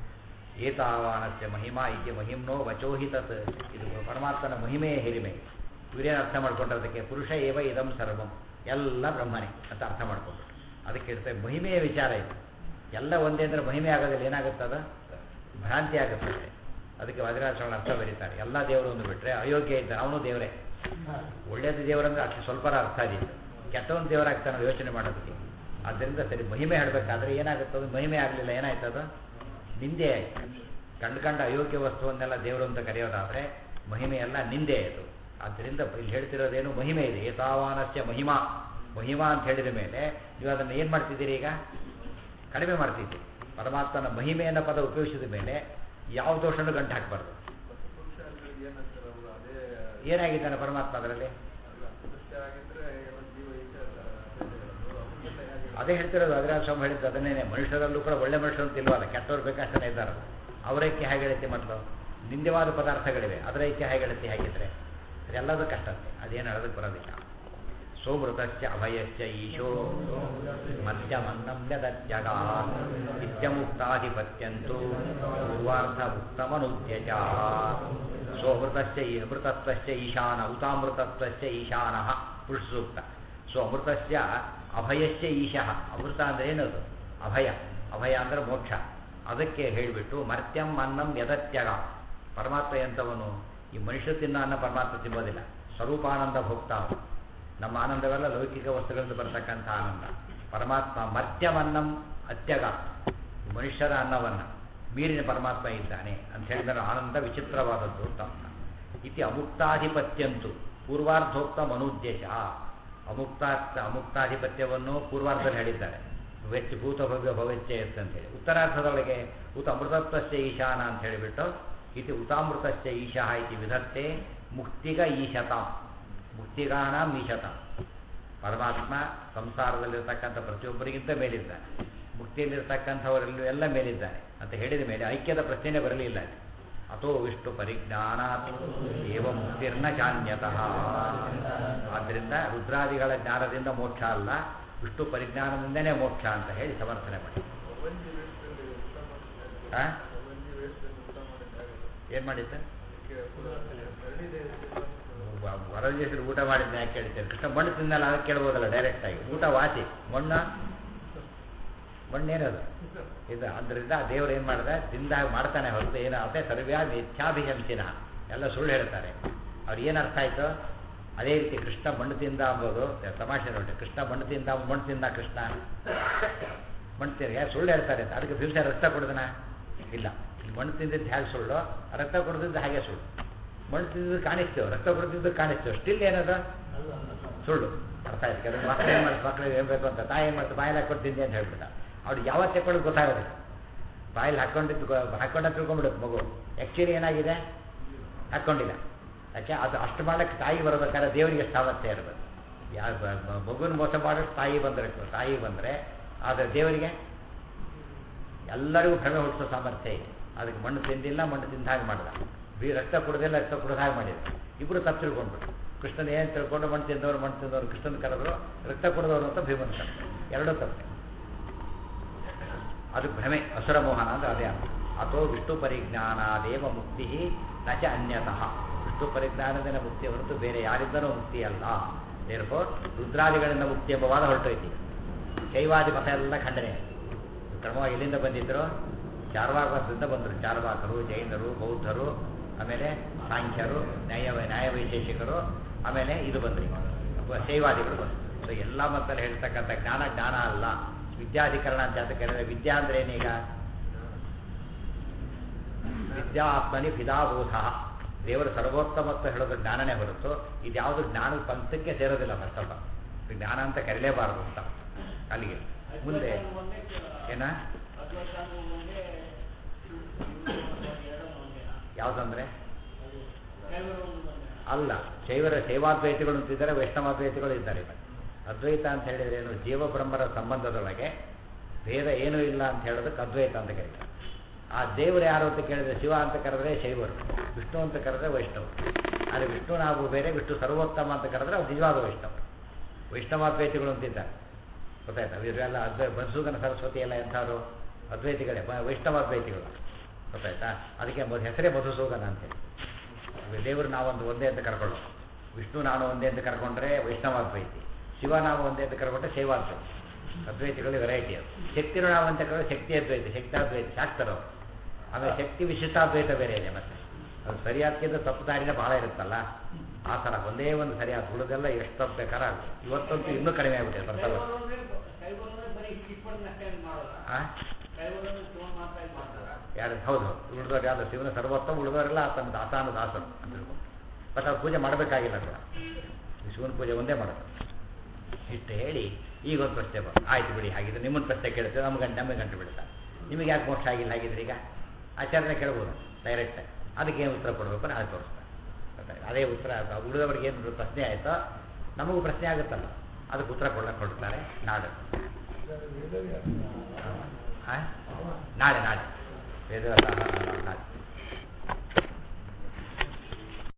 ಏತಾವಾನಸ್ಯ ಮಹಿಮಾ ಇತಿ ಮಹಿಮ್ನೋ ವಚೋಹಿ ತತ್ ಇದು ಪರಮಾತ್ಮನ ಮಹಿಮೆಯ ಹಿರಿಮೆ ಇವರೇನು ಅರ್ಥ ಮಾಡ್ಕೊಂಡ್ರೆ ಪುರುಷ ಏವ ಇದಂ ಸರ್ವಂ ಎಲ್ಲ ಬ್ರಹ್ಮನೇ ಅಂತ ಅರ್ಥ ಮಾಡ್ಕೊಂಡ್ರು ಅದಕ್ಕೆ ಇರ್ತದೆ ಮಹಿಮೆಯ ವಿಚಾರ ಇದು ಎಲ್ಲ ಒಂದೇ ಅಂದರೆ ಮಹಿಮೆ ಆಗೋದಿಲ್ಲ ಏನಾಗುತ್ತದ ಭ್ರಾಂತಿ ಆಗುತ್ತೆ ಅಷ್ಟೇ. ಅದಕ್ಕೆ ವಜ್ರಾಶ್ರಮ ಅರ್ಥ ಬರೀತಾರೆ ಎಲ್ಲ ದೇವರು ಒಂದು ಬಿಟ್ಟರೆ ಅಯೋಗ್ಯ ಇದ್ದಾನೆ ಅವನು ದೇವರೇ ಒಳ್ಳೇದು ದೇವರಂದ್ರೆ ಅಷ್ಟು ಸ್ವಲ್ಪರ ಅರ್ಥ ಇದೆ ಕೆಟ್ಟವನು ದೇವರಾಗ್ತಾನೆ ಯೋಚನೆ ಮಾಡೋದಕ್ಕೆ ಆದ್ದರಿಂದ ಸರಿ ಮಹಿಮೆ ಹೇಳಬೇಕಾದ್ರೆ ಏನಾಗುತ್ತೆ ಅದು ಮಹಿಮೆ ಆಗಲಿಲ್ಲ ಏನಾಯ್ತದು ನಿಂದೆ ಆಯ್ತು ಕಂಡು ಕಂಡ ಅಯೋಗ್ಯ ವಸ್ತುವನ್ನೆಲ್ಲ ದೇವರು ಅಂತ ಕರೆಯೋದಾದರೆ ಮಹಿಮೆ ಎಲ್ಲ ನಿಂದೆ ಅದು ಆದ್ದರಿಂದ ಇಲ್ಲಿ ಹೇಳ್ತಿರೋದೇನು ಮಹಿಮೆ ಇದೆ ಏತಾವಾನಸ್ಯ ಮಹಿಮಾ ಮಹಿಮಾ ಅಂತ ಹೇಳಿದ ಮೇಲೆ ನೀವು ಅದನ್ನು ಏನು ಮಾಡ್ತಿದ್ದೀರಿ ಈಗ ಕಡಿಮೆ ಮಾಡ್ತಿದ್ದೀರಿ ಪರಮಾತ್ಮನ ಮಹಿಮೆ ಅನ್ನೋ ಪದ ಉಪಯೋಗಿಸಿದ ಮೇಲೆ ಯಾವ ದೋಷನೂ ಗಂಟು ಹಾಕಬಾರ್ದು ಪುರುಷ ಅಂದ್ರೆ ಏನಂತಾರೆ ಅವರು ಅದೇ ಏನಾಗಿದ್ದಾನೆ ಪರಮಾತ್ಮ ಅದರಲ್ಲಿ ಅಲ್ಲ ಪುರುಷ ಆಗಿದ್ರೆ ಎಲ್ಲ ಜೀವ ಈಚೆ ಅಲ್ಲ ಅಪುರುಷ ಹೇಗೆ ಅದೇ ಹೇಳ್ತಿರೋದು ಅದರ ಸ್ವಾಮಿ ಹೇಳಿದ್ದು ಅದನ್ನೇನೆ ಮನುಷ್ಯರಲ್ಲೂ ಕೂಡ ಒಳ್ಳೆ ಮನುಷ್ಯರು ಅಂತ ಇಲ್ವಲ್ಲ ಕೆಟ್ಟವ್ರು ಬೇಕಷ್ಟೇ ಇದ್ದಾರೆ ಅವರೈಕ್ಯ ಹೇಗೆ ಹೇಳುತ್ತೆ ಮೊದಲು ನಿಂದ್ಯವಾದ ಪದಾರ್ಥಗಳಿವೆ ಅದರ ಐಕ್ಯ ಹೇಗೆ ಹೇಳುತ್ತೆ ಹೇಗಿದ್ರೆ ಅದೆಲ್ಲದೂ ಕಷ್ಟತೆ ಅದೇನು ಹೇಳೋದಕ್ಕೆ ಬರೋದಿಲ್ಲ ಸೋಮೃತಶ್ಚ ಅಭಯಶ್ಚ ಈಶೋ ಮಧ್ಯಮನ್ನಂ ಯದತ್ಯಗ ನಿತ್ಯಮುಕ್ತಾಧಿಪತ್ಯಂತು ಪೂರ್ವಾರ್ಧ ಉತ್ತಮನುದ್ಯಜ ಸೋಮೃತಶ್ಚ ಈ ಅಮೃತತ್ವಶ್ಚ ಈಶಾನ ಉತಾಮೃತತ್ವಶ್ಚ ಈಶಾನಃ ಪುರುಷ ಸೂಕ್ತ ಸೊ ಅಮೃತಸ್ಯ ಅಭಯಸ್ಯ ಈಶಃ ಅಮೃತ ಅಂದರೆ ಏನದು ಅಭಯ ಅಭಯ ಅಂದರೆ ಮೋಕ್ಷ ಅದಕ್ಕೆ ಹೇಳಿಬಿಟ್ಟು ಮರ್ತ್ಯಂ ಅನ್ನಂ ಯದತ್ಯಗ ಪರಮಾತ್ಮ ಎಂಥವನು ಈ ಮನುಷ್ಯ ತಿನ್ನೋ ಅನ್ನ ಪರಮಾತ್ಮ ತಿನ್ನೋದಿಲ್ಲ ಸ್ವರೂಪಾನಂದ ಭೋಕ್ತ ಅವನು. ನಮ್ಮ ಆನಂದವೆಲ್ಲ ಲೌಕಿಕ ವಸ್ತುಗಳಿಂದ ಬರ್ತಕ್ಕಂಥ ಆನಂದ ಪರಮಾತ್ಮ ಮರ್ತ್ಯವನ್ನಂ ಅತ್ಯಗ ಮನುಷ್ಯರ ಅನ್ನವನ್ನು ಮೀರಿನ ಪರಮಾತ್ಮ ಇದ್ದಾನೆ ಅಂತ ಹೇಳಿದರೆ ಆನಂದ ವಿಚಿತ್ರವಾದದ್ದು ಅಂತ ಅರ್ಥ. ಇತಿ ಅಮುಕ್ತಾಧಿಪತ್ಯಂತು ಪೂರ್ವಾರ್ಧೋಕ್ತ ಮನುದ್ದೇಶ ಅಮುಕ್ತ ಅಮುಕ್ತಾಧಿಪತ್ಯವನ್ನು ಪೂರ್ವಾರ್ಧದಲ್ಲಿ ಹೇಳಿದ್ದಾರೆ ವೆಚ್ಚ ಭೂತ ಭವ್ಯ ಭವೆಚ್ಚ ಎತ್ ಅಂತ ಹೇಳಿ ಉತ್ತರಾರ್ಧದೊಳಗೆ ಉತ ಅಮೃತತ್ವಸ್ಯ ಈಶಾನ ಅಂತ ಹೇಳಿಬಿಟ್ಟು ಇತಿ ಉತಾಮೃತಸ್ಯ ಈಶಃ ಇತಿ ವಿಧತ್ತೆ ಮುಕ್ತಿಗ ಈಶತಾಂ ಮುಕ್ತಿಗಾನಾಂ ಈಶತಾಂ ಪರಮಾತ್ಮ ಸಂಸಾರದಲ್ಲಿರ್ತಕ್ಕಂಥ ಪ್ರತಿಯೊಬ್ಬರಿಗಿಂತ ಮೇಲಿದ್ದಾನೆ ಮುಕ್ತಿಯಲ್ಲಿರ್ತಕ್ಕಂಥವರೆಲ್ಲೂ ಎಲ್ಲ ಮೇಲಿದ್ದಾನೆ ಅಂತ ಹೇಳಿದ ಮೇಲೆ ಐಕ್ಯದ ಪ್ರಶ್ನೆ ಬರಲಿಲ್ಲ ಅಲ್ಲಿ. ಅಥೋ ವಿಷ್ಣು ಪರಿಜ್ಞಾನ ಏವ ಮುಕ್ತಿರ್ನ ಚಾನ್ಯತಃ ಆದ್ದರಿಂದ ರುದ್ರಾದಿಗಳ ಜ್ಞಾನದಿಂದ ಮೋಕ್ಷ ಅಲ್ಲ ವಿಷ್ಣು ಪರಿಜ್ಞಾನದಿಂದನೇ ಮೋಕ್ಷ ಅಂತ ಹೇಳಿ ಸಮರ್ಥನೆ ಮಾಡಿ ಪ್ರಪಂಚ ವೇಷದಲ್ಲಿ ಊಟ ಮಾಡಿದ್ದಾರೆ ಆ? ಪ್ರಪಂಚ ವೇಷದಲ್ಲಿ ಊಟ ಮಾಡಿದ್ದಾರೆ ಏನು ಮಾಡಿದ್ದೆ ಅದಕ್ಕೆ ಎರಡಿದೆ ಹೊರದೇಶದಲ್ಲಿ ಊಟ ಮಾಡಿದ್ದೆ ಯಾಕೆ ಕೇಳ್ತೇನೆ ಕೃಷ್ಣ ಮಣ್ಣು ತಿನ್ನಲ್ಲ ಅದಕ್ಕೆ ಕೇಳ್ಬೋದಲ್ಲ ಡೈರೆಕ್ಟ್ ಆಗಿ ಊಟ ವಾಸಿ ಮಣ್ಣು ಮಣ್ಣೇನದು ಇದು ಅದರಿಂದ ದೇವರು ಏನು ಮಾಡಿದೆ ತಿಂದಾಗ ಮಾಡ್ತಾನೆ ಹೊರತು ಏನಾಗುತ್ತೆ ಸರ್ವ್ಯಾ ಮಿಥ್ಯಾಭಿಶಂಸಿನ ಎಲ್ಲ ಸುಳ್ಳು ಹೇಳ್ತಾರೆ ಅವ್ರು ಏನು ಅರ್ಥ ಆಯ್ತು ಅದೇ ರೀತಿ ಕೃಷ್ಣ ಮಣ್ಣು ತಿಂದ ಅಂಬೋದು ತಮಾಷೆ ನೋಡಿ ಕೃಷ್ಣ ಮಣ್ಣು ತಿಂದ ಮಣ್ಣು ತಿಂದ ಕೃಷ್ಣ ಮಣ್ಣು ತಿಂದ ಯಾರು ಸುಳ್ಳು ಹೇಳ್ತಾರೆ ಅಂತ ಅದಕ್ಕೆ ದಿವಸ ರಕ್ತ ಕೊಡ್ದನ ಇಲ್ಲ ಇಲ್ಲಿ ಮಣ್ಣು ತಿಂದಿದ್ದು ಹೇಗೆ ಸುಳ್ಳು ರಕ್ತ ಕೊಡ್ದಿದ್ದು ಹಾಗೆ ಸುಳ್ಳು ಮಣ್ಣು ತಿಂದಿದ್ದು ಕಾಣಿಸ್ತೇವೆ ರಕ್ತ ಕೊಡ್ತಿದ್ದು ಕಾಣಿಸ್ತೇವೆ ಸ್ಟಿಲ್ ಏನದು ಸುಳ್ಳು ಅರ್ಥ ಆಯ್ತು ಕೆಲವು ಮಕ್ಕಳು ಏನು ಮಾಡ್ತಾರೆ ಮಕ್ಕಳಿಗೆ ಏನು ಬೇಕು ಅಂತ ತಾಯಿ ಏನು ಮಾಡ್ತಾರೆ ಬಾಯಲ್ಲಿ ಹಾಕೊಂಡು ತಿಂದೆ ಅಂತ ಹೇಳ್ಬಿಟ್ಟ ಅವ್ರು ಯಾವತ್ತು ತಗೊಳ್ಳೋದು ಗೊತ್ತಾಗೋದಿಲ್ಲ ಬಾಯಲ್ಲಿ ಹಾಕೊಂಡಿದ್ದು ಹಾಕೊಂಡ ತಿಳ್ಕೊಂಬಿಡುತ್ತೆ ಮಗು ಆ್ಯಕ್ಚುಲಿ ಏನಾಗಿದೆ ಹಾಕ್ಕೊಂಡಿಲ್ಲ ಯಾಕೆ ಅದು ಅಷ್ಟು ಮಾಡಕ್ಕೆ ತಾಯಿ ಬರಬೇಕಾದ್ರೆ ದೇವರಿಗೆ ಸಾಮರ್ಥ್ಯ ಇರಬೇಕು ಯಾ ಬ- ಬ- ಮಗುನ ಮೋಸ ಮಾಡೋಷ್ಟು ತಾಯಿ ಬಂದರೆ ತಾಯಿ ಬಂದರೆ ಆದರೆ ದೇವರಿಗೆ ಎಲ್ಲರಿಗೂ ಭ್ರಮೆ ಹುಟ್ಟಿಸೋ ಸಾಮರ್ಥ್ಯ ಇದೆ ಅದಕ್ಕೆ ಮಣ್ಣು ತಿಂದಿಲ್ಲ ಮಣ್ಣು ತಿಂದ ಹಾಗೆ ಮಾಡಿದ ಬಿ ರಕ್ತ ಕುಡ್ದಿಲ್ಲ ರಕ್ತ ಕುಡಿದ ಹಾಗೆ ಮಾಡಿದ ಇಬ್ಬರು ತಪ್ಪು ತಿಳ್ಕೊಂಡ್ಬಿಟ್ಟು ಕೃಷ್ಣನ ಏನು ತಿಳ್ಕೊಂಡು ಮಣ್ಣು ತಿಂದವರು ಮಣ್ಣು ತಿಂದವರು ಕೃಷ್ಣನ ಕರೆದ್ರು ರಕ್ತ ಕುಡಿದವರು ಅಂತ ಭೀಮನ ಕರೆದ್ರು ಎರಡೂ ತಪ್ಪೆ ಅದು ಭ್ರಮೆ ಅಸುರ ಮೋಹನ ಅಂದ್ರೆ ಅದೇ ಅರ್ಥ ಅಥೋ ವಿಷ್ಣು ಪರಿಜ್ಞಾನಾದೇವ ಮುಕ್ತಿ ನಚ ಅನ್ಯತಃ ವಿಷ್ಣು ಪರಿಜ್ಞಾನದಿಂದ ಮುಕ್ತಿ ಹೊರತು ಬೇರೆ ಯಾರಿಂದನೂ ಮುಕ್ತಿ ಅಲ್ಲ ದೇರ್ಫೋ ರುದ್ರಾದಿಗಳಿಂದ ಮುಕ್ತಿ ಎಂಬ ವಾದ ಹೊರಟೋಯ್ತು ಈಗ. ಶೈವಾದಿ ಮತ ಎಲ್ಲ ಖಂಡನೆ ಆಯ್ತು. ಕ್ರಮವಾಗಿ ಎಲ್ಲಿಂದ ಬಂದಿದ್ರು ಚಾರ್ವಾಕದಿಂದ ಬಂದರು ಚಾರ್ವಾಕರು ಜೈನರು ಬೌದ್ಧರು ಆಮೇಲೆ ಸಾಂಖ್ಯರು ನ್ಯಾಯ ನ್ಯಾಯ ವೈಶೇಷಿಕರು ಆಮೇಲೆ ಇದು ಬಂದ್ರಿ ಶೈವಾದಿಗಳು ಬಂದರು ಸೊ ಎಲ್ಲ ಮತ್ತಲ್ಲಿ ಹೇಳ್ತಕ್ಕಂಥ ಜ್ಞಾನ ಜ್ಞಾನ ಅಲ್ಲ ವಿದ್ಯಾಧಿಕರಣ ಅಂತ ಯಾತಕ್ಕೆ ಕರೆದ್ರೆ ವಿದ್ಯಾ ಅಂದ್ರೆ ಏನೀಗ ವಿದ್ಯಾ ಆತ್ಮನಿ ಭಿದಾಬೋಧ ದೇವರು ಸರ್ವೋತ್ತಮತ್ವ ಹೇಳೋದು ಜ್ಞಾನನೇ ಹೊರತು ಇದ್ಯಾವುದು ಜ್ಞಾನದ ಪಂಥಕ್ಕೆ ಸೇರೋದಿಲ್ಲ ಫಸ್ಟ್ ಜ್ಞಾನ ಅಂತ ಕರೀಲೇಬಾರದು ಅಂತ ಅಲ್ಲಿಗೆ ಮುಂದೆ ಏನ ಯಾವುದಂದ್ರೆ ಅಲ್ಲ ಶೈವರ ಶೈವಾದ್ವೈತಿಗಳು ಅಂತಿದ್ದಾರೆ ವೈಷ್ಣವಾದ್ವೈತಿಗಳು ಇದ್ದಾರೆ ಈಗ. ಅದ್ವೈತ ಅಂತ ಹೇಳಿದ್ರೆ ಏನು ಜೀವಬ್ರಹ್ಮರ ಸಂಬಂಧದೊಳಗೆ ಭೇದ ಏನೂ ಇಲ್ಲ ಅಂತ ಹೇಳೋದಕ್ಕೆ ಅದ್ವೈತ ಅಂತ ಕರೀತಾರೆ ಆ ದೇವರು ಯಾರು ಅಂತ ಕೇಳಿದ್ರೆ ಶಿವ ಅಂತ ಕರೆದ್ರೆ ಶೈವರು ವಿಷ್ಣು ಅಂತ ಕರೆದ್ರೆ ವೈಷ್ಣವರು ಆದರೆ ವಿಷ್ಣು ನಾವು ಬೇರೆ ವಿಷ್ಣು ಸರ್ವೋತ್ತಮ ಅಂತ ಕರೆದ್ರೆ ಅವ್ರು ನಿಜವಾದ ವೈಷ್ಣವರು ವೈಷ್ಣವಾದ್ವೈತಿಗಳು ಅಂತಿದ್ದಾರೆ ಗೊತ್ತಾಯ್ತಾ ಇವರೆಲ್ಲ ಅದ್ವೈ ಮಧುಸೂದನ ಸರಸ್ವತಿ ಎಲ್ಲ ಎಂಥವ್ರು ಅದ್ವೈತಿಗಳೇ ವ- ವೈಷ್ಣವಾದ್ವೈತಿಗಳು ಗೊತ್ತಾಯ್ತಾ ಅದಕ್ಕೆ ಮೊದ್ ಹೆಸರೇ ಮಧುಸೂದನ ಅಂತೇಳಿ ದೇವರು ನಾವೊಂದು ಒಂದೇ ಅಂತ ಕರ್ಕೊಳ್ಳೋ ವಿಷ್ಣು ನಾನು ಒಂದೇ ಅಂತ ಕರ್ಕೊಂಡ್ರೆ ವೈಷ್ಣವಾದ್ವೈತಿ ಶಿವ ನಾವು ಒಂದೇ ಅಂತ ಕರ್ಕೊಂಡ್ರೆ ಶೈವಾದ್ವೈತಿ ಅದ್ವೈತಿಗಳಲ್ಲಿ ವೆರೈಟಿ ಅದು ಶಕ್ತಿನೂ ನಾವು ಅಂತ ಕರೆದ್ರೆ ಶಕ್ತಿ ಅದ್ವೈತಿ ಶಕ್ತಾದ್ವೈತಿ ಶಾಕ್ತರು ಆಮೇಲೆ ಶಕ್ತಿ ವಿಶಿಷ್ಟಾದ್ವೈತ ಬೇರೆ ಇದೆ ಮತ್ತೆ ಅದು ಸರಿಯಾದ್ಕಿಂತ ತಪ್ಪು ದಾರಿನ ಭಾಳ ಇರುತ್ತಲ್ಲ ಆ ಥರ ಒಂದೇ ಒಂದು ಸರಿಯಾದ ಉಳಿದೆಲ್ಲ ಎಷ್ಟು ತಪ್ಪು ಬೇಕಾದ್ರೆ ಆಗುತ್ತೆ ಇವತ್ತಂತೂ ಇನ್ನೂ ಕಡಿಮೆ ಆಗ್ಬಿಟ್ಟಿದೆ ಬರ್ತಾ ಬರ್ತಾ ಆ? ಯಾರು ಹೌದು ಉಳಿದವ್ರು ಯಾರು ಶಿವನ ಸರ್ವೋತ್ತಮ ಉಳಿದವರೆಲ್ಲ ಆತನ ದಾಸಾನು ದಾಸರು ಅಂತ ತಿಳ್ಕೊಂಡು ಬಟ್ ಅವ್ರು ಪೂಜೆ ಮಾಡಬೇಕಾಗಿಲ್ಲ ಕೂಡ ಶಿವನ ಪೂಜೆ ಒಂದೇ ಮಾಡೋದು ಇಷ್ಟು ಹೇಳಿ ಈಗ ಒಂದು ಪ್ರಶ್ನೆ ಬಂತು ಆಯ್ತು ಬಿಡಿ ಹಾಗಿದ್ರೆ ನಿಮ್ಮನ್ನು ಪ್ರಶ್ನೆ ಕೇಳ್ತೇವೆ ನಮ್ಗೆ ಗಂಟೆ ನಮಗೆ ಗಂಟು ಬಿಡ್ತಾರೆ ನಿಮಗೆ ಯಾಕೆ ಮೋಕ್ಷ ಆಗಿಲ್ಲ ಹಾಗಿದ್ರೆ ಈಗ ಆಚಾರ್ಯನೇ ಕೇಳ್ಬೋದು ಡೈರೆಕ್ಟ್ ಅದಕ್ಕೆ ಏನು ಉತ್ತರ ಕೊಡಬೇಕು ನಾಳೆ ತೋರಿಸ್ತಾರೆ ಗೊತ್ತಾಯ್ತಾ? ಅದೇ ಉತ್ತರ ಅದು ಉಳಿದವರಿಗೆ ಏನು ಪ್ರಶ್ನೆ ಆಯಿತೋ ನಮಗೂ ಪ್ರಶ್ನೆ ಆಗುತ್ತಲ್ಲ ಅದಕ್ಕೆ ಉತ್ತರ ಕೊಡಕ್ಕೆ ಕೊಡ್ತಾರೆ ನಾಳೆ ಆ? ನಾಳೆ ನಾಳೆ ವೇದವ್ಯಾಸ ನಾಳೆ